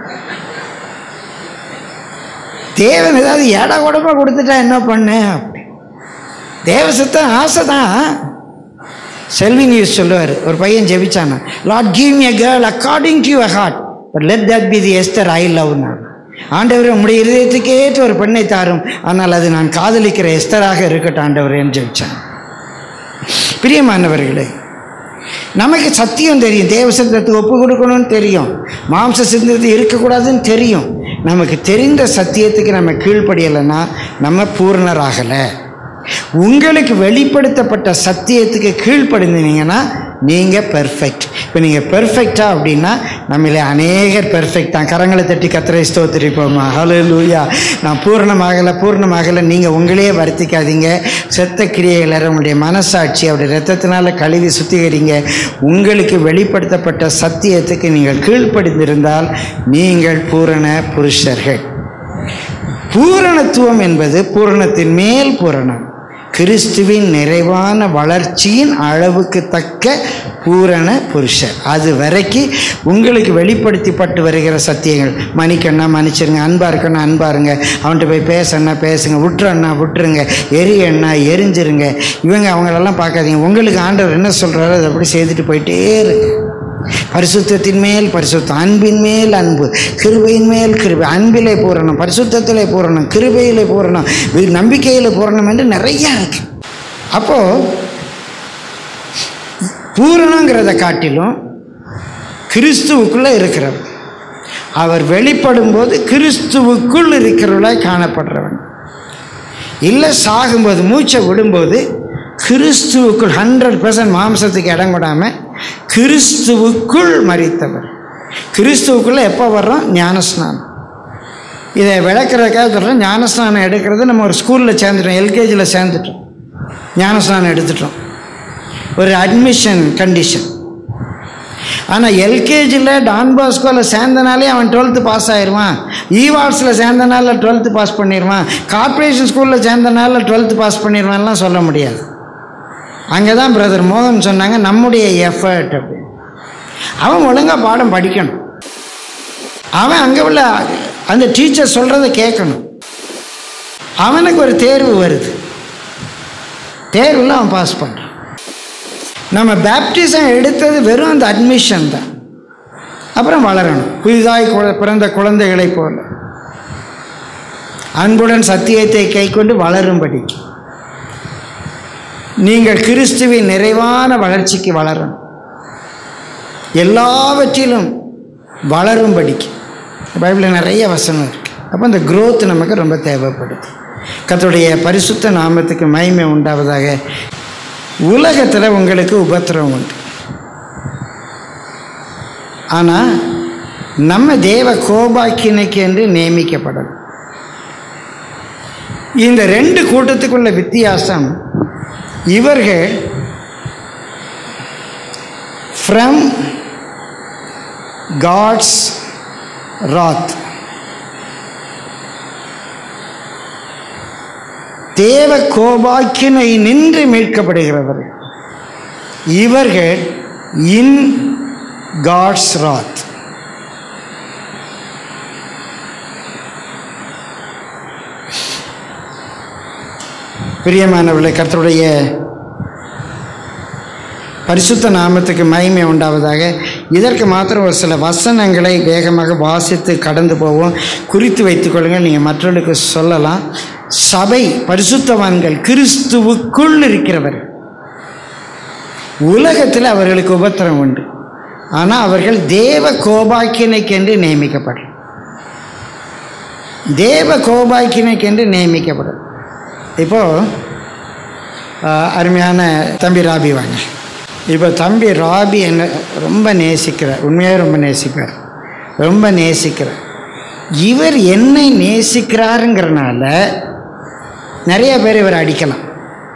தேவன் ஏதாவது ஏடா கூடமாக கொடுத்துட்டா என்ன பண்ணேன் அப்படி தேவ சித்தம் ஆசை தான் செல்வி நியூஸ் சொல்லுவார் ஒரு பையன் ஜெபிச்சானா lord give me a girl according to your heart but let that be the Esther I love நான் ஆண்டவர் உம்முடைய இருதயத்துக்கு ஏற்ற ஒரு பெண்ணை தாரும் ஆனால் அது நான் காதலிக்கிற எஸ்தராக இருக்கட்டும் ஆண்டவர் என்று ஜெபிச்சான் பிரியமானவர்களே நமக்கு சத்தியம் தெரியும் தேவ சித்தத்துக்கு ஒப்பு கொடுக்கணும்னு தெரியும் மாம்ச சிந்தத்து இருக்கக்கூடாதுன்னு தெரியும் நமக்கு தெரிந்த சத்தியத்துக்கு நம்ம கீழ்ப்படியலைன்னா நம்ம பூர்ணராகலை உங்களுக்கு வெளிப்படுத்தப்பட்ட சத்தியத்துக்கு கீழ்ப்படிந்தீங்கன்னா நீங்கள் பெர்ஃபெக்ட் இப்போ நீங்கள் பெர்ஃபெக்டா அப்படின்னா நம்மளே அநேகர் பெர்ஃபெக்ட் தான் கரங்களை தட்டி கத்திரை ஸ்தோத்திரிப்போமா ஹலோ லூயா நான் பூர்ணமாகலை பூர்ணமாகலை நீங்கள் உங்களையே வருத்திக்காதீங்க செத்த கிரியைகளை உங்களுடைய மனசாட்சி அவருடைய ரத்தத்தினால கழுவி சுத்திகரிங்க உங்களுக்கு வெளிப்படுத்தப்பட்ட சத்தியத்துக்கு நீங்கள் கீழ்ப்படிந்திருந்தால் நீங்கள் பூரண புருஷர்கள் பூரணத்துவம் என்பது பூரணத்தின் மேல் பூரணம் கிறிஸ்துவின் நிறைவான வளர்ச்சியின் அளவுக்கு தக்க பூரண புருஷர் அது வரைக்கும் உங்களுக்கு வெளிப்படுத்திப்பட்டு வருகிற சத்தியங்கள் மன்னிக்கண்ணா மன்னிச்சிருங்க அன்பா இருக்கண்ணா அன்பா இருங்க அவன்கிட்ட போய் பேசண்ணா பேசுங்க விட்டுறண்ணா விட்டுருங்க எரியண்ணா எரிஞ்சிருங்க இவங்க அவங்களெல்லாம் பார்க்காதீங்க உங்களுக்கு ஆண்டவர் என்ன சொல்கிறாரோ அதை அப்படி செய்துட்டு போயிட்டே இருங்க பரிசுத்தத்தின் மேல் பரிசுத்தம் அன்பின் மேல் அன்பு கிருபையின் மேல் கிருபை அன்பிலே பூரணம் பரிசுத்தத்திலே பூரணம் கிருபையிலே பூரணம் வி- நம்பிக்கையிலே பூரணம் என்று நிறைய இருக்கு அப்போ பூரணங்கிறத காட்டிலும் கிறிஸ்துவுக்குள்ளே இருக்கிறவர் அவர் வெளிப்படும் போது கிறிஸ்துவுக்குள் இருக்கிறவர்களாய் காணப்படுறவன் இல்லை சாகும்போது மூச்சை விடும்போது கிறிஸ்துவுக்குள் ஹண்ட்ரட் பர்சன்ட் மாம்சத்துக்கு இடம் கொடாமல் கிறிஸ்துவுக்குள் மறித்தவர் கிறிஸ்துவுக்குள்ளே எப்போ வர்றோம் ஞானஸ்நானம் இதை விளக்குறதுக்காக சொல்கிறேன் ஞானஸ்நானம் எடுக்கிறது நம்ம ஒரு ஸ்கூலில் சேர்ந்துட்டோம் எல்கேஜியில் சேர்ந்துட்டோம் ஞானஸ்நானம் எடுத்துட்டோம் ஒரு அட்மிஷன் கண்டிஷன் ஆனால் எல்கேஜியில் டான் பாஸ்கோவில் சேர்ந்தனாலே அவன் டுவெல்த்து பாஸ் ஆயிடுவான் ஈவார்ட்ஸில் சேர்ந்தனால டுவெல்த்து பாஸ் பண்ணிடுவான் கார்ப்பரேஷன் ஸ்கூலில் சேர்ந்தனால டுவெல்த்து பாஸ் பண்ணிடுவான்லாம் சொல்ல முடியாது அங்கே தான் பிரதர் மோகன் சொன்னாங்க நம்முடைய எஃபர்ட் அப்படின்னு அவன் ஒழுங்காக பாடம் படிக்கணும் அவன் அங்கே உள்ள அந்த டீச்சர் சொல்கிறத கேட்கணும் அவனுக்கு ஒரு தேர்வு வருது தேர்வில் அவன் பாஸ் பண்ணுறான் நம்ம பேப்டிசம் எடுத்தது வெறும் அந்த அட்மிஷன் தான் அப்புறம் வளரணும் புதிதாய் குழ- பிறந்த குழந்தைகளைப் போல அன்புடன் சத்தியத்தை கைக்கொண்டு வளரும்படி நீங்கள் கிறிஸ்துவின் நிறைவான வளர்ச்சிக்கு வளரணும் எல்லாவற்றிலும் வளரும்படிக்கு பைபிளில் நிறைய வசனம் இருக்குது அப்போ இந்த growth நமக்கு ரொம்ப தேவைப்படுது கர்த்தருடைய பரிசுத்த நாமத்துக்கு மகிமை உண்டாவதாக உலகத்தில் உங்களுக்கு உபத்திரவம் உண்டு ஆனால் நம்ம தேவ கோபாக்கினைக்கு என்று நியமிக்கப்படணும் இந்த ரெண்டு கூட்டத்துக்குள்ள வித்தியாசம் இவர்கள் ஃப்ரம் காட்ஸ் ராத் தேவ கோபாக்கினை நின்று மீட்கப்படுகிறவர்கள் இவர்கள் இன் காட்ஸ் ராத் பிரியமானவர்களே கர்த்தருடைய பரிசுத்த நாமத்துக்கு மகிமை உண்டாவதாக இதற்கு மாத்திரம் ஒரு சில வசனங்களை வேகமாக வாசித்து கடந்து போவோம் குறித்து வைத்துக்கொள்ளுங்கள் நீங்கள் மற்றவர்களுக்கு சொல்லலாம் சபை பரிசுத்தவான்கள் கிறிஸ்துவுக்குள் இருக்கிறவர் உலகத்தில் அவர்களுக்கு உபத்திரம் உண்டு ஆனால் அவர்கள் தேவ கோபாக்கினைக்கென்று நியமிக்கப்படும் தேவ கோபாக்கினைக்கென்று நியமிக்கப்படும் இப்போது அருமையான தம்பி ராபி வாங்க இப்போ தம்பி ராபி என்ன ரொம்ப நேசிக்கிறார் உண்மையாக ரொம்ப நேசிக்கிறார் ரொம்ப நேசிக்கிறார் இவர் என்னை நேசிக்கிறாருங்கிறனால நிறைய பேர் இவர் அடிக்கலாம்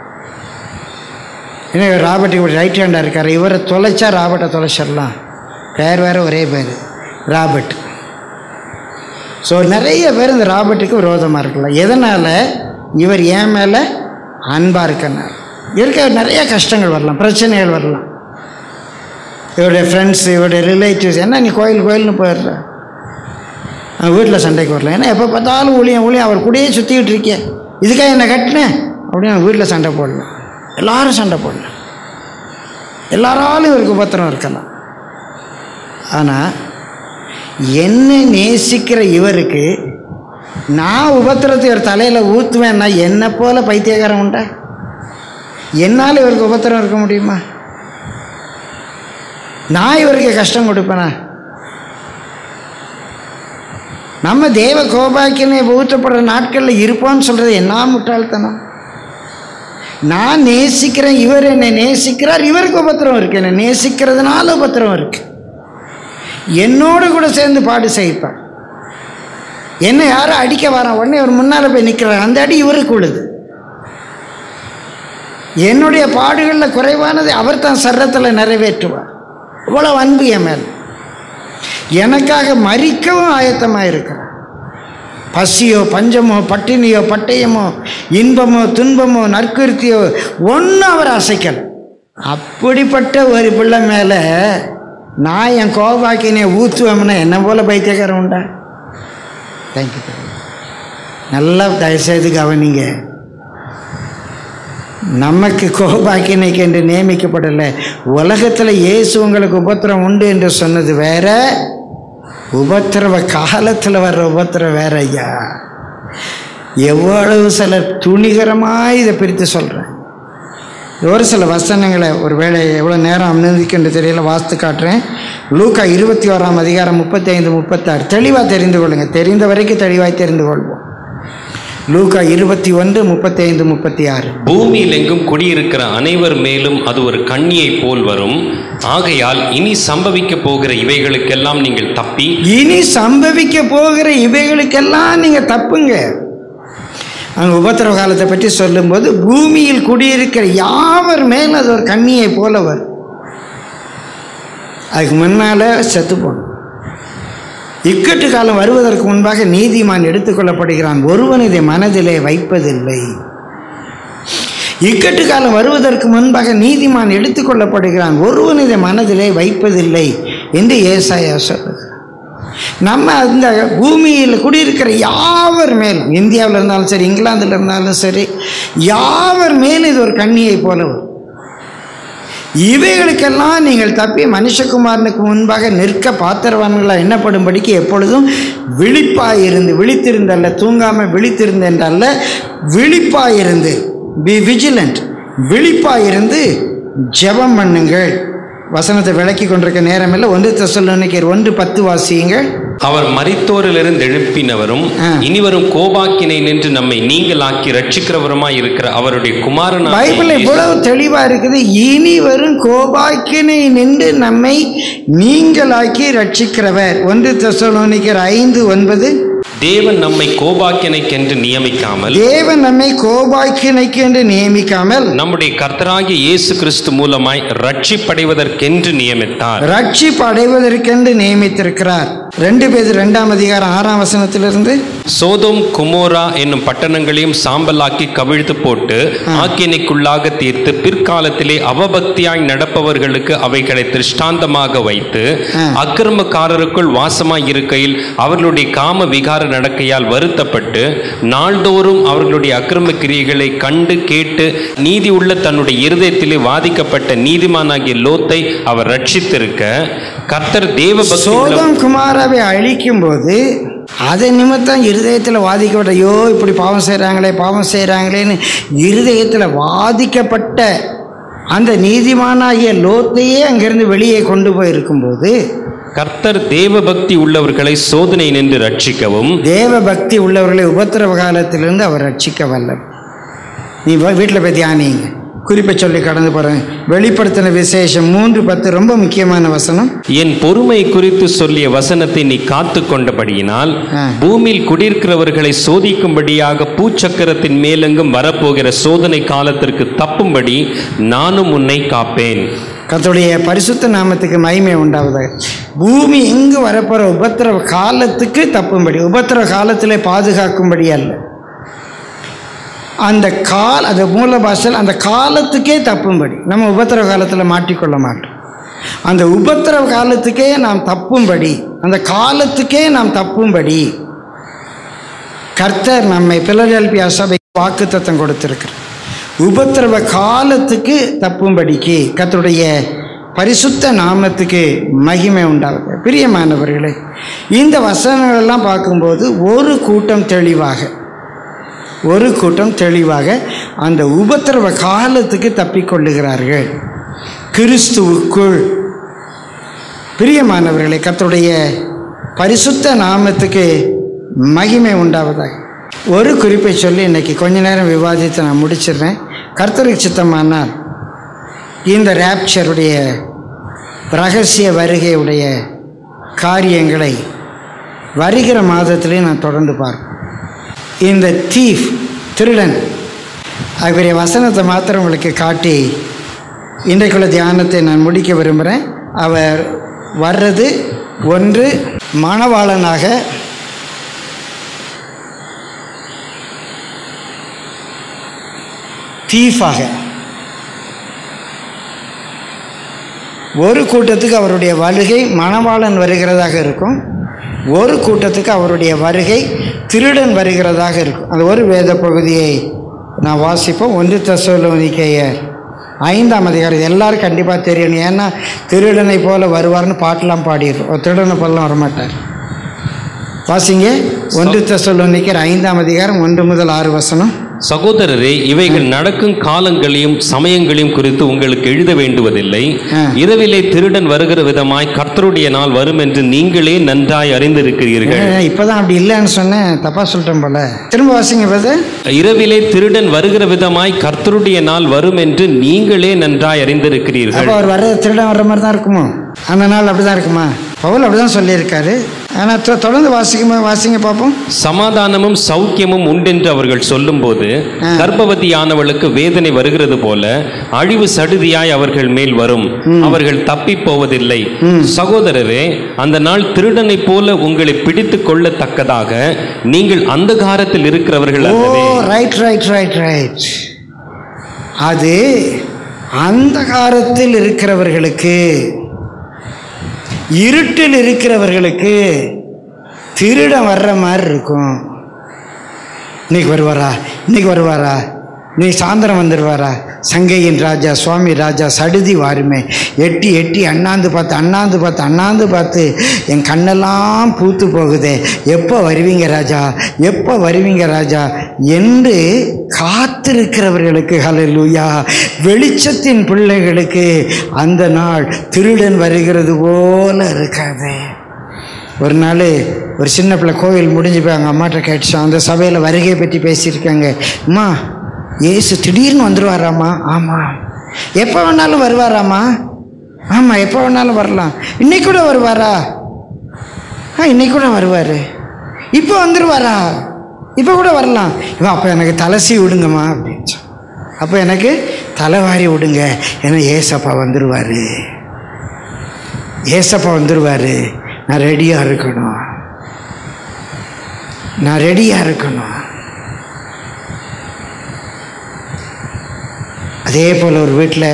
ஏன்னா இவர் ராபர்ட் இவர் ரைட் ஹேண்டாக இருக்கார் இவரை தொலைச்சா ராபர்ட்டை தொலைச்சிடலாம் பேர் வேறு ஒரே பேர் ராபர்ட் ஸோ நிறைய பேர் இந்த ராபர்ட்டுக்கு விரோதமாக இருக்கலாம் எதனால் இவர் ஏன் மேலே அன்பாக இருக்கனார் இருக்க நிறைய கஷ்டங்கள் வரலாம் பிரச்சனைகள் வரலாம் இவருடைய ஃப்ரெண்ட்ஸ் இவருடைய ரிலேட்டிவ்ஸ் என்ன நீ கோயில் கோயில்னு போயிடுற அவன் வீட்டில் சண்டைக்கு வரலாம் ஏன்னா எப்போ பார்த்தாலும் ஊழியம் ஊழியம் அவர் கூடயே சுற்றிக்கிட்டு இருக்கேன் இதுக்காக என்ன கட்டினேன் அப்படின்னு அவன் வீட்டில் சண்டை போடலாம் எல்லாரும் சண்டை போடலாம் எல்லாராலும் இவருக்கு உபத்திரம் இருக்கலாம் ஆனால் என்னை நேசிக்கிற இவருக்கு நான் உபத்திரத்தை இவர் தலையில் ஊற்றுவேன்னா என்னை போல பைத்தியக்காரன் உண்டா என்னால் இவருக்கு உபத்திரம் இருக்க முடியுமா நான் இவருக்கு கஷ்டம் கொடுப்பேனா நம்ம தேவ கோபாக்கியனை ஊற்றப்படுற நாட்களில் இருப்போம்னு சொல்கிறது என்ன முட்டாள்தனம் நான் நேசிக்கிறேன் இவர் என்னை நேசிக்கிறார் இவருக்கு உபத்திரம் இருக்கு என்னை நேசிக்கிறதுனால உபத்திரம் இருக்கு என்னோடு கூட சேர்ந்து பாடு செய்ப்பார் என்ன யாரும் அடிக்க வரான் உடனே இவர் முன்னால் போய் நிற்கிறார் அந்த அடி இவருக்கு உள்ளது என்னுடைய பாடுகளில் குறைவானதை அவர் தான் சர்ரத்தில் நிறைவேற்றுவார் இவ்வளோ அன்பு என் மேல் எனக்காக மறிக்கவும் ஆயத்தமாக இருக்கிறார் பசியோ பஞ்சமோ பட்டினியோ பட்டயமோ இன்பமோ துன்பமோ நற்கிருத்தியோ ஒன்றும் அவர் அசைக்கலை அப்படிப்பட்ட ஒரு பிள்ளை மேலே நான் என் கோபாக்கினை ஊற்றுவேம்னா என்ன போல பைத்தியக்காரன் உண்டா தேங்க்யூ நல்லா தயவுசெய்து கவனிங்க நமக்கு கோபாக்கினைக்கு என்று நியமிக்கப்படலை உலகத்தில் இயேசு உங்களுக்கு உபத்திரம் உண்டு என்று சொன்னது வேற உபத்திரவ காலத்தில் வர்ற உபத்திரம் வேற ஐயா எவ்வளவு சிலர் துணிகரமாக இதை பிரித்து சொல்கிறேன் ஒரு சில வசனங்களை ஒரு வேளை எவ்வளோ நேரம் அனுமதிக்கின்ற தெரியல வாஸ்து காட்டுறேன் லூக்கா இருபத்தி ஓராம் அதிகாரம் முப்பத்தி ஐந்து முப்பத்தாறு தெளிவாக தெரிந்து கொள்ளுங்கள் தெரிந்த வரைக்கும் தெளிவாய் தெரிந்து கொள்வோம் லூக்கா இருபத்தி ஒன்று முப்பத்தி ஐந்து முப்பத்தி ஆறு பூமியில் எங்கும் குடியிருக்கிற அனைவர் மேலும் அது ஒரு கண்ணியைப் போல் வரும் ஆகையால் இனி சம்பவிக்க போகிற இவைகளுக்கெல்லாம் நீங்கள் தப்பி இனி சம்பவிக்க போகிற இவைகளுக்கெல்லாம் நீங்கள் தப்புங்க அங்கே உபத்திரவ காலத்தை பற்றி சொல்லும்போது பூமியில் குடியிருக்கிற யாவர் மேல் அது ஒரு கண்ணியை போல வரும் அதுக்கு முன்னால் செத்து போகணும் இக்கட்டு காலம் வருவதற்கு முன்பாக நீதிமான் எடுத்துக்கொள்ளப்படுகிறான் ஒருவன் இதை மனதிலே வைப்பதில்லை இக்கட்டு காலம் வருவதற்கு முன்பாக நீதிமான் எடுத்துக்கொள்ளப்படுகிறான் ஒருவன் இதை மனதிலே வைப்பதில்லை என்று ஏசாயா சொல்லுகிறார் நம்ம அந்த பூமியில் குடியிருக்கிற யாவர் மேலும் இந்தியாவில் இருந்தாலும் சரி இங்கிலாந்தில் இருந்தாலும் சரி யாவர் மேலும் இது ஒரு கண்ணியை போல வரும் இவைகளுக்கெல்லாம் நீங்கள் தப்பி மனுஷகுமாரனுக்கு முன்பாக நிற்க பாத்திரவான்களாக எண்ணப்படும்படிக்கு எப்பொழுதும் விழிப்பாயிருந்து விழித்திருந்தல்ல தூங்காமல் விழித்திருந்து என்றல்ல விழிப்பாயிருந்து பி விஜிலண்ட் விழிப்பாயிருந்து ஜெபம் பண்ணுங்கள் வசனத்தை விளக்கி கொண்டிருக்க நேரமில்லை ஒன்று தெசலோனிக்கர் ஒன்று பத்து வாசியுங்கள் அவர் மரித்தோரிலிருந்து எழுப்பினவரும் ஆ. இனிவரும் கோபாக்கினை நின்று நம்மை நீங்களாக்கி ரட்சிக்கிறவருமாய் இருக்கிற அவருடைய குமாரனாகிய பைபிள் இயேசு- இவ்வளவு தெளிவா இருக்குது இனி வரும் கோபாக்கினை நின்று நம்மை நீங்களாக்கி ரட்சிக்கிறவர் ஒன்று தெசலோனிக்கர் ஐந்து ஒன்பது தேவன் நம்மை கோபாக்கினைக்கென்று நியமிக்காமல் தேவன் நம்மை கோபாக்கினைக்கு என்று நியமிக்காமல் நம்முடைய கர்த்தராகிய இயேசு கிறிஸ்து மூலமாய் ரட்சிப்படைவதற்கென்று நியமித்தார் ரட்சிப்பு அடைவதற்கென்று நியமித்திருக்கிறார் ரெண்டு பேர் ரெண்டாம் அதிகாரம் ஆறாம் வசனத்திலிருந்து சோதோம் குமோரா என்னும் பட்டணங்களையும் சாம்பலாக்கி கவிழ்த்து போட்டு ஆக்கினைக்குள்ளாக தீர்த்து பிற்காலத்திலே அவபக்தியாய் நடப்பவர்களுக்கு அவைகளை திருஷ்டாந்தமாக வைத்து ஆ. அக்கிரமக்காரருக்குள் வாசமாய் இருக்கையில் அவர்களுடைய காம விகார நடக்கையால் வருத்தப்பட்டு நாள்தோறும் அவர்களுடைய அக்கிரம கிரியைகளை கண்டு கேட்டு நீதி உள்ள தன்னுடைய இருதயத்திலே வாதிக்கப்பட்ட நீதிமானாகிய லோத்தை அவர் ரட்சித்திருக்க கர்த்தர் தேவ பக்தி உள்ள- சோதம் குமாராவை அழிக்கும் போது அதை நிமித்தம் இருதயத்தில் வாதிக்கப்பட்ட ஐயோ இப்படி பாவம் செய்கிறாங்களே பாவம் செய்கிறாங்களேன்னு இருதயத்தில் வாதிக்கப்பட்ட அந்த நீதிமானாகிய லோத்தையே அங்கிருந்து வெளியே கொண்டு போயிருக்கும்போது கர்த்தர் தேவ பக்தி உள்ளவர்களை சோதனை நின்று ரட்சிக்கவும் தேவ பக்தி உள்ளவர்களை உபத்திரவ காலத்திலிருந்து அவர் ரட்சிக்க வல்லவர் நீ வீட்டில் போய் தியானிங்க குறிப்பை சொல்லி கடந்து போகிறேன் வெளிப்படுத்தின விசேஷம் மூன்று பத்து ரொம்ப முக்கியமான வசனம் என் பொறுமை குறித்து சொல்லிய வசனத்தை நீ காத்து கொண்டபடியினால் ஆ. பூமியில் குடியிருக்கிறவர்களை சோதிக்கும்படியாக பூச்சக்கரத்தின் மேலெங்கும் வரப்போகிற சோதனை காலத்திற்கு தப்பும்படி நானும் உன்னை காப்பேன் கர்த்தருடைய பரிசுத்த நாமத்துக்கு மகிமை உண்டாவதாக பூமி எங்கு வரப்போகிற உபத்திரவ காலத்துக்கு தப்பும்படி உபத்திரவ காலத்திலே பாதுகாக்கும்படி அல்ல அந்த கால் அந்த மூல பாஷையில் அந்த காலத்துக்கே தப்பும்படி நம்ம உபத்திரவ காலத்தில் மாட்டிக்கொள்ள மாட்டோம் அந்த உபத்திரவ காலத்துக்கே நாம் தப்பும்படி அந்த காலத்துக்கே நாம் தப்பும்படி கர்த்தர் நம்மை பிலடெல்பியா சபை வாக்குத்தத்தம் கொடுத்திருக்கிறார் உபத்திரவ காலத்துக்கு தப்பும்படிக்கு கர்த்தருடைய பரிசுத்த நாமத்துக்கு மகிமை உண்டாகுது பிரியமானவர்களே இந்த வசனங்கள் எல்லாம் பார்க்கும்போது ஒரு கூட்டம் தெளிவாக ஒரு கூட்டம் தெளிவாக அந்த உபத்திரவ காலத்துக்கு தப்பிக்கொள்ளுகிறார்கள் கிறிஸ்துவுக்குள் பிரியமானவர்களே கர்த்தருடைய பரிசுத்த நாமத்துக்கு மகிமை உண்டாவதாக ஒரு குறிப்பை சொல்லி இன்னைக்கு கொஞ்ச நேரம் விவாதித்து நான் முடிச்சிடுறேன் கர்த்தருக்கு சித்தமானால் இந்த ரேப்சருடைய ரகசிய வருகையுடைய காரியங்களை வருகிற மாதத்திலே நான் தொடர்ந்து பார்ப்பேன் இந்த தீஃப் திருடன் அவருடைய வசனத்தை மாத்திரம் உங்களுக்கு காட்டி இன்றைக்குள்ள தியானத்தை நான் முடிக்க விரும்புகிறேன் அவர் வர்றது ஒன்று மணவாளனாக தீஃபாக ஒரு கூட்டத்துக்கு அவருடைய வருகை மணவாளன் வருகிறதாக இருக்கும் ஒரு கூட்டத்துக்கு அவருடைய வருகை திருடன் வருகிறதாக இருக்கும் அந்த ஒரு வேத பகுதியை நான் வாசிப்போம் ஒன்று தசோலோனிக்கையர் ஐந்தாம் அதிகாரம் இது எல்லாரும் கண்டிப்பாக தெரியணும் ஏன்னா திருடனை போல வருவார்னு பாட்டெலாம் பாடிடுறோம் ஒரு திருடனை போலாம் வரமாட்டார் வாசிங்க ஒன்று தசோலோனிக்கர் ஐந்தாம் அதிகாரம் ஒன்று முதல் ஆறு வசனம் சகோதரரே இவைகள் நடக்கும் காலங்களையும் சமயங்களையும் குறித்து உங்களுக்கு எழுத வேண்டுவதில்லை ஆ. இரவிலே திருடன் வருகிற விதமாய் கர்த்தருடைய நாள் வரும் என்று நீங்களே நன்றாய் அறிந்திருக்கிறீர்கள் ஏன் இப்போதான் அப்படி இல்லைன்னு சொன்னேன் தப்பாக சொல்லிட்டேன் போல திரும்ப வாசிங்க பிரதர் இரவிலே திருடன் வருகிற விதமாய் கர்த்தருடைய நாள் வரும் என்று நீங்களே நன்றாய் அறிந்திருக்கிறீர்கள் அப்போ அவர் வர திருடன் வர்ற மாதிரி தான் இருக்குமோ அந்த நாள் அப்படி தான் இருக்குமா பவுல் அப்படி தான் சொல்லியிருக்காரு ஆனால் தொ- தொடர்ந்து வாசிக்குமா வாசிங்க பார்ப்போம் சமாதானமும் சௌக்கியமும் உண்டென்று அவர்கள் சொல்லும்போது ஆ. கர்ப்பவதியானவளுக்கு வேதனை வருகிறது போல அழிவு சடுதியாய் அவர்கள் மேல் வரும் அவர்கள் தப்பி போவதில்லை சகோதரரே அந்த நாள் திருடனைப் போல உங்களை பிடித்து கொள்ளத்தக்கதாக நீங்கள் அந்தகாரத்தில் இருக்கிறவர்கள் ஓ அல்லவே ரைட் ரைட் ரைட் ரைட் அது அந்த காலத்தில் இருக்கிறவர்களுக்கு இருட்டில் இருக்கிறவர்களுக்கு திருடன் வர்ற மாதிரி இருக்கும் இன்னைக்கு வருவாரா இன்னைக்கு வருவாரா நீ சாயந்தரம் வந்துடுவாரா சங்கையின் ராஜா சுவாமி ராஜா சடுதி வாருமே எட்டி எட்டி அண்ணாந்து பார்த்து அண்ணாந்து பார்த்து அண்ணாந்து பார்த்து என் கண்ணெல்லாம் பூத்து போகுதே எப்போ வருவீங்க ராஜா எப்போ வருவீங்க ராஜா என்று காத்திருக்கிறவர்களுக்கு ஹalleluya வெளிச்சத்தின் பிள்ளைகளுக்கு அந்த நாள் திருடன் வருகிறது போல இருக்காது ஒரு நாள் ஒரு சின்ன பிள்ளை கோவில் முடிஞ்சு போய் அவங்க அம்மாட்ட கேட்டுச்சோம் அந்த சபையில் வருகையை பற்றி பேசியிருக்காங்க அம்மா ஏசு திடீர்னு வந்துடுவாராம்மா ஆமாம் எப்போ வேணாலும் வருவாராம்மா ஆமாம் எப்போ வேணாலும் வரலாம் இன்னைக்கு கூட வருவாரா ஆ இன்னைக்கு கூட வருவார் இப்போ வந்துடுவாரா இப்போ கூட வரலாம் இவன் அப்போ எனக்கு தலசி விடுங்கம்மா அப்படின்னு சொன்னான். அப்போ எனக்கு தலைவாரி விடுங்க ஏன்னா ஏசப்பா வந்துடுவார் ஏசப்பா வந்துடுவார் நான் ரெடியாக இருக்கணும் நான் ரெடியாக இருக்கணும் அதே போல் ஒரு வீட்டில்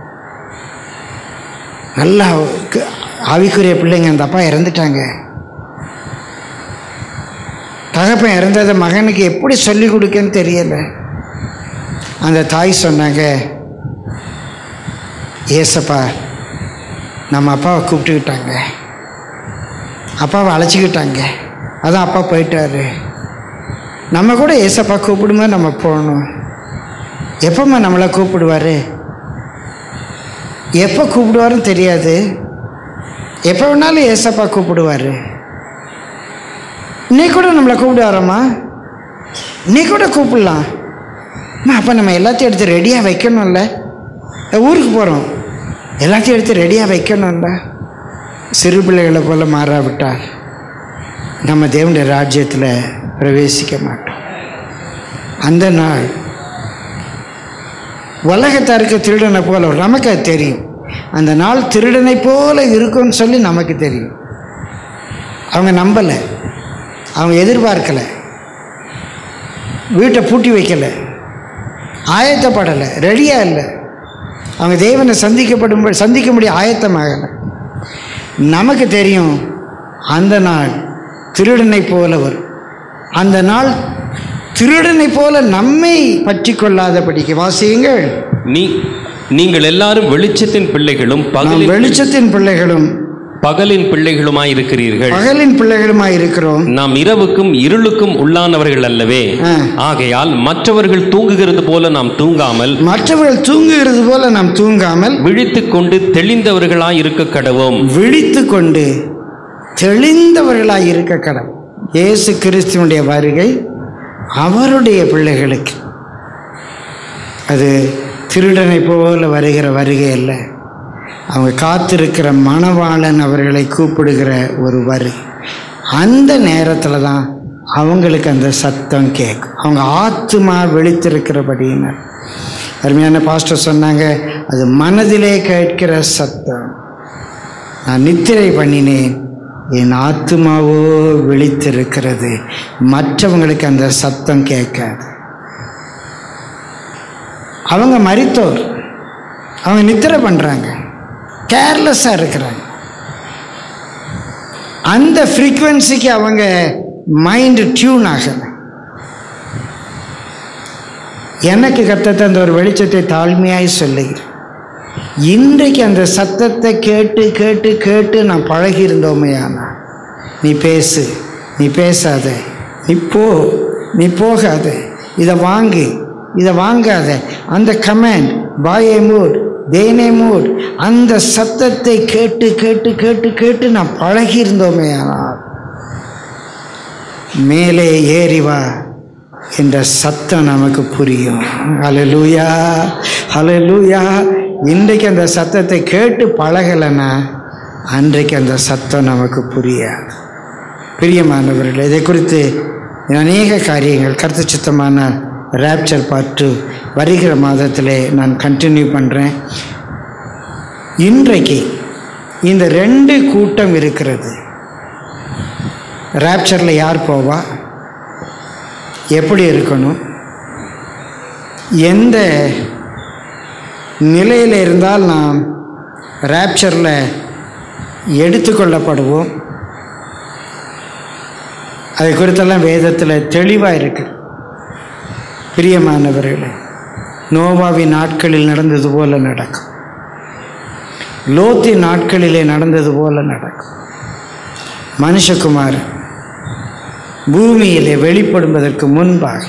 நல்லா க- ஆவிக்குரிய பிள்ளைங்க அந்த அப்பா இறந்துட்டாங்க தகப்பன் இறந்ததை மகனுக்கு எப்படி சொல்லி கொடுக்கன்னு தெரியல அந்த தாய் சொன்னாங்க ஏசப்பா நம்ம அப்பாவை கூப்பிட்டுக்கிட்டாங்க அப்பாவை அழைச்சிக்கிட்டாங்க அதான் அப்பா போயிட்டாரு நம்ம கூட ஏசப்பா கூப்பிடும்போது நம்ம போகணும் எப்போம்மா நம்மளை கூப்பிடுவார் எப்போ கூப்பிடுவாருன்னு தெரியாது எப்போ வேணாலும் ஏசப்பா கூப்பிடுவார் நீ கூட நம்மளை கூப்பிடுவாரம்மா நீ கூட கூப்பிடலாம் அம்மா அப்போ நம்ம எல்லாத்தையும் எடுத்து ரெடியாக வைக்கணும்ல ஊருக்கு போகிறோம் எல்லாத்தையும் எடுத்து ரெடியாக வைக்கணும்ல சிறு பிள்ளைகளை போல மாறாவிட்டால் நம்ம தேவனுடைய ராஜ்யத்தில் பிரவேசிக்க மாட்டோம் அந்த நாள் உலகத்தாருக்கு திருடனை போல வரும். நமக்கு அது தெரியும் அந்த நாள் திருடனை போல இருக்கும்னு சொல்லி நமக்கு தெரியும் அவங்க நம்பலை அவங்க எதிர்பார்க்கலை வீட்டை பூட்டி வைக்கலை ஆயத்தப்படலை ரெடியாக இல்லை அவங்க தேவனை சந்திக்கப்படும் சந்திக்க முடிய ஆயத்தமாகலை நமக்கு தெரியும் அந்த நாள் திருடனை போல வரும் அந்த நாள் திருடனை போல நம்மை பற்றி கொள்ளாதபடிக்கு வாசியுங்கள் நீ நீங்கள் எல்லாரும் வெளிச்சத்தின் பிள்ளைகளும் நாம் பகலின் வெளிச்சத்தின் பிள்ளைகளும் பகலின் பிள்ளைகளுமாய் இருக்கிறீர்கள் பகலின் பிள்ளைகளுமாய் இருக்கிறோம் நாம் இரவுக்கும் இருளுக்கும் உள்ளானவர்கள் அல்லவே ஆ. ஆகையால் மற்றவர்கள் தூங்குகிறது போல நாம் தூங்காமல் மற்றவர்கள் தூங்குகிறது போல நாம் தூங்காமல் விழித்துக் கொண்டு தெளிந்தவர்களாய் இருக்க கடவோம் விழித்து கொண்டு தெளிந்தவர்களாய் இருக்க கடவுள் இயேசு கிறிஸ்துவனுடைய வருகை அவருடைய பிள்ளைகளுக்கு அது திருடனை போல வருகிற வருகை அல்ல அவங்க காத்திருக்கிற மணவாளன் அவர்களை கூப்பிடுகிற ஒரு வருகை அந்த நேரத்தில் தான் அவங்களுக்கு அந்த சத்தம் கேட்கும் அவங்க ஆத்துமா விழித்திருக்கிறபடியினர் அருமையான பாஸ்டர் சொன்னாங்க அது மனதிலே கேட்கிற சத்தம் நான் நித்திரை பண்ணினேன் என் ஆத்துமாவோ விழித்திருக்கிறது மற்றவங்களுக்கு அந்த சத்தம் கேட்காது அவங்க மரித்தோர் அவங்க நித்திரை பண்ணுறாங்க கேர்லெஸ்ஸாக இருக்கிறாங்க அந்த ஃப்ரீக்குவென்சிக்கு அவங்க மைண்டு டியூன் ஆகலை எனக்கு கத்தத்தை அந்த ஒரு வெளிச்சத்தை தாழ்மையாய் சொல்லுகிறேன் இன்றைக்கு அந்த சத்தத்தை கேட்டு கேட்டு கேட்டு நான் பழகி இருந்தோமையானா நீ பேசு நீ பேசாத நீ போ நீ போகாத இதை வாங்கு இதை வாங்காத அந்த கமெண்ட் பாயே மூட் தேனே மூட் அந்த சத்தத்தை கேட்டு கேட்டு கேட்டு கேட்டு நான் பழகி இருந்தோமையானால் மேலே ஏறி வா என்ற சத்தம் நமக்கு புரியும் ஹalleluya ஹalleluya இன்றைக்கு அந்த சத்தத்தை கேட்டு பழகலைன்னா அன்றைக்கு அந்த சத்தம் நமக்கு புரியாது பிரியமானவர்கள் இதை குறித்து அநேக காரியங்கள் கருத்து சித்தமான ரேப்சர் பார்த்து வருகிற மாதத்திலே நான் கண்டினியூ பண்ணுறேன் இன்றைக்கு இந்த ரெண்டு கூட்டம் இருக்கிறது ரேப்சரில் யார் போவா எப்படி இருக்கணும் எந்த நிலையில் இருந்தால் நாம் ரேப்சரில் எடுத்துக்கொள்ளப்படுவோம் அதை குறித்தெல்லாம் வேதத்தில் தெளிவாக இருக்கு பிரியமானவர்களே நோவாவின் நாட்களில் நடந்தது போல நடக்கும் லோத்தின் நாட்களிலே நடந்தது போல நடக்கும் மனுஷகுமார் பூமியிலே வெளிப்படுவதற்கு முன்பாக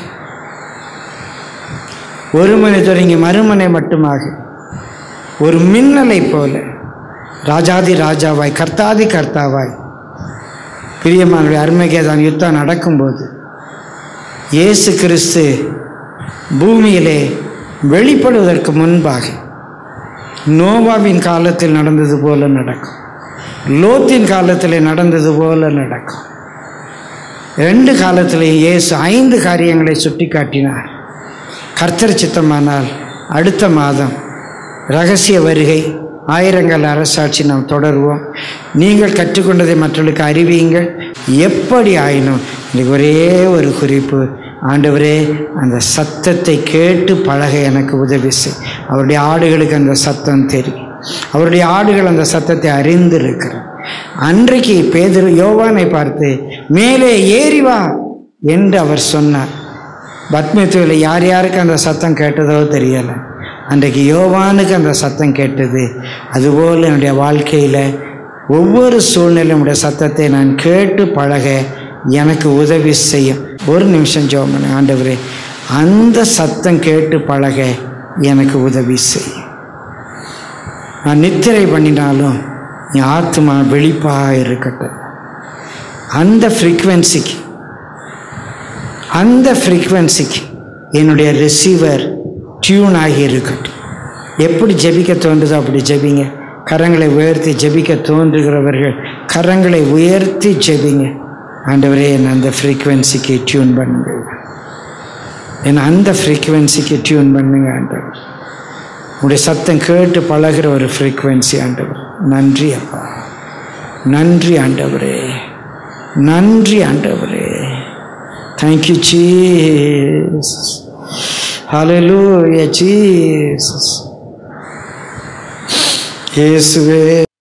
ஒரு மணி தொடங்கி மறுமனை மட்டுமாக ஒரு மின்னலை போல ராஜாதி ராஜாவாய் கர்த்தாதி கர்த்தாவாய் பிரியமானுடைய அருமைகேதான் யுத்தம் நடக்கும்போது இயேசு கிறிஸ்து பூமியிலே வெளிப்படுவதற்கு முன்பாக நோவாவின் காலத்தில் நடந்தது போல நடக்கும் லோத்தின் காலத்தில் நடந்தது போல நடக்கும் ரெண்டு காலத்திலேயும் இயேசு ஐந்து காரியங்களை சுட்டி காட்டினார் கர்த்தர் சித்தமானால் அடுத்த மாதம் ரகசிய வருகை ஆயிரங்கள் அரசாட்சி நாம் தொடருவோம் நீங்கள் கற்றுக்கொண்டதை மற்றவர்களுக்கு அறிவியுங்கள் எப்படி ஆயினும் இன்னைக்கு ஒரே ஒரு குறிப்பு ஆண்டவரே அந்த சத்தத்தை கேட்டு பழக எனக்கு உதவி செய் அவருடைய ஆடுகளுக்கு அந்த சத்தம் தெரியும் அவருடைய ஆடுகள் அந்த சத்தத்தை அறிந்திருக்கிறார் அன்றைக்கு பேதர் யோவானை பார்த்து மேலே ஏறி வா என்று அவர் சொன்னார் பத்மத்துவில் யார் யாருக்கு அந்த சத்தம் கேட்டதோ தெரியலை அன்றைக்கு யோவானுக்கு அந்த சத்தம் கேட்டது அதுபோல் என்னுடைய வாழ்க்கையில் ஒவ்வொரு சூழ்நிலையும் உடைய சத்தத்தை நான் கேட்டு பழக எனக்கு உதவி செய்யும் ஒரு நிமிஷம் ஜோமன் ஆண்டவரே அந்த சத்தம் கேட்டு பழக எனக்கு உதவி செய்யும் நான் நித்திரை பண்ணினாலும் என் ஆத்மா வெளிப்பாக இருக்கட்டும் அந்த ஃப்ரீக்குவென்சிக்கு அந்த ஃப்ரீக்குவென்சிக்கு என்னுடைய ரிசீவர் டியூன் ஆகி இருக்கட்டும் எப்படி ஜெபிக்க தோன்றுதோ அப்படி ஜெபிங்க கரங்களை உயர்த்தி ஜெபிக்க தோன்றுகிறவர்கள் கரங்களை உயர்த்தி ஜெபிங்க ஆண்டவரே என்னை அந்த ஃப்ரீக்குவென்சிக்கு டியூன் பண்ணுங்க என்னை அந்த ஃப்ரீக்குவென்சிக்கு டியூன் பண்ணுங்க ஆண்டவர் உடைய சத்தம் கேட்டு பழகிற ஒரு ஃப்ரீக்குவென்சி ஆண்டவர் நன்றி அப்பா நன்றி ஆண்டவரே நன்றி ஆண்டவரே தேங்க்யூ ஜீசஸ் ஹalleluya ஜீசஸ் இயேசுவே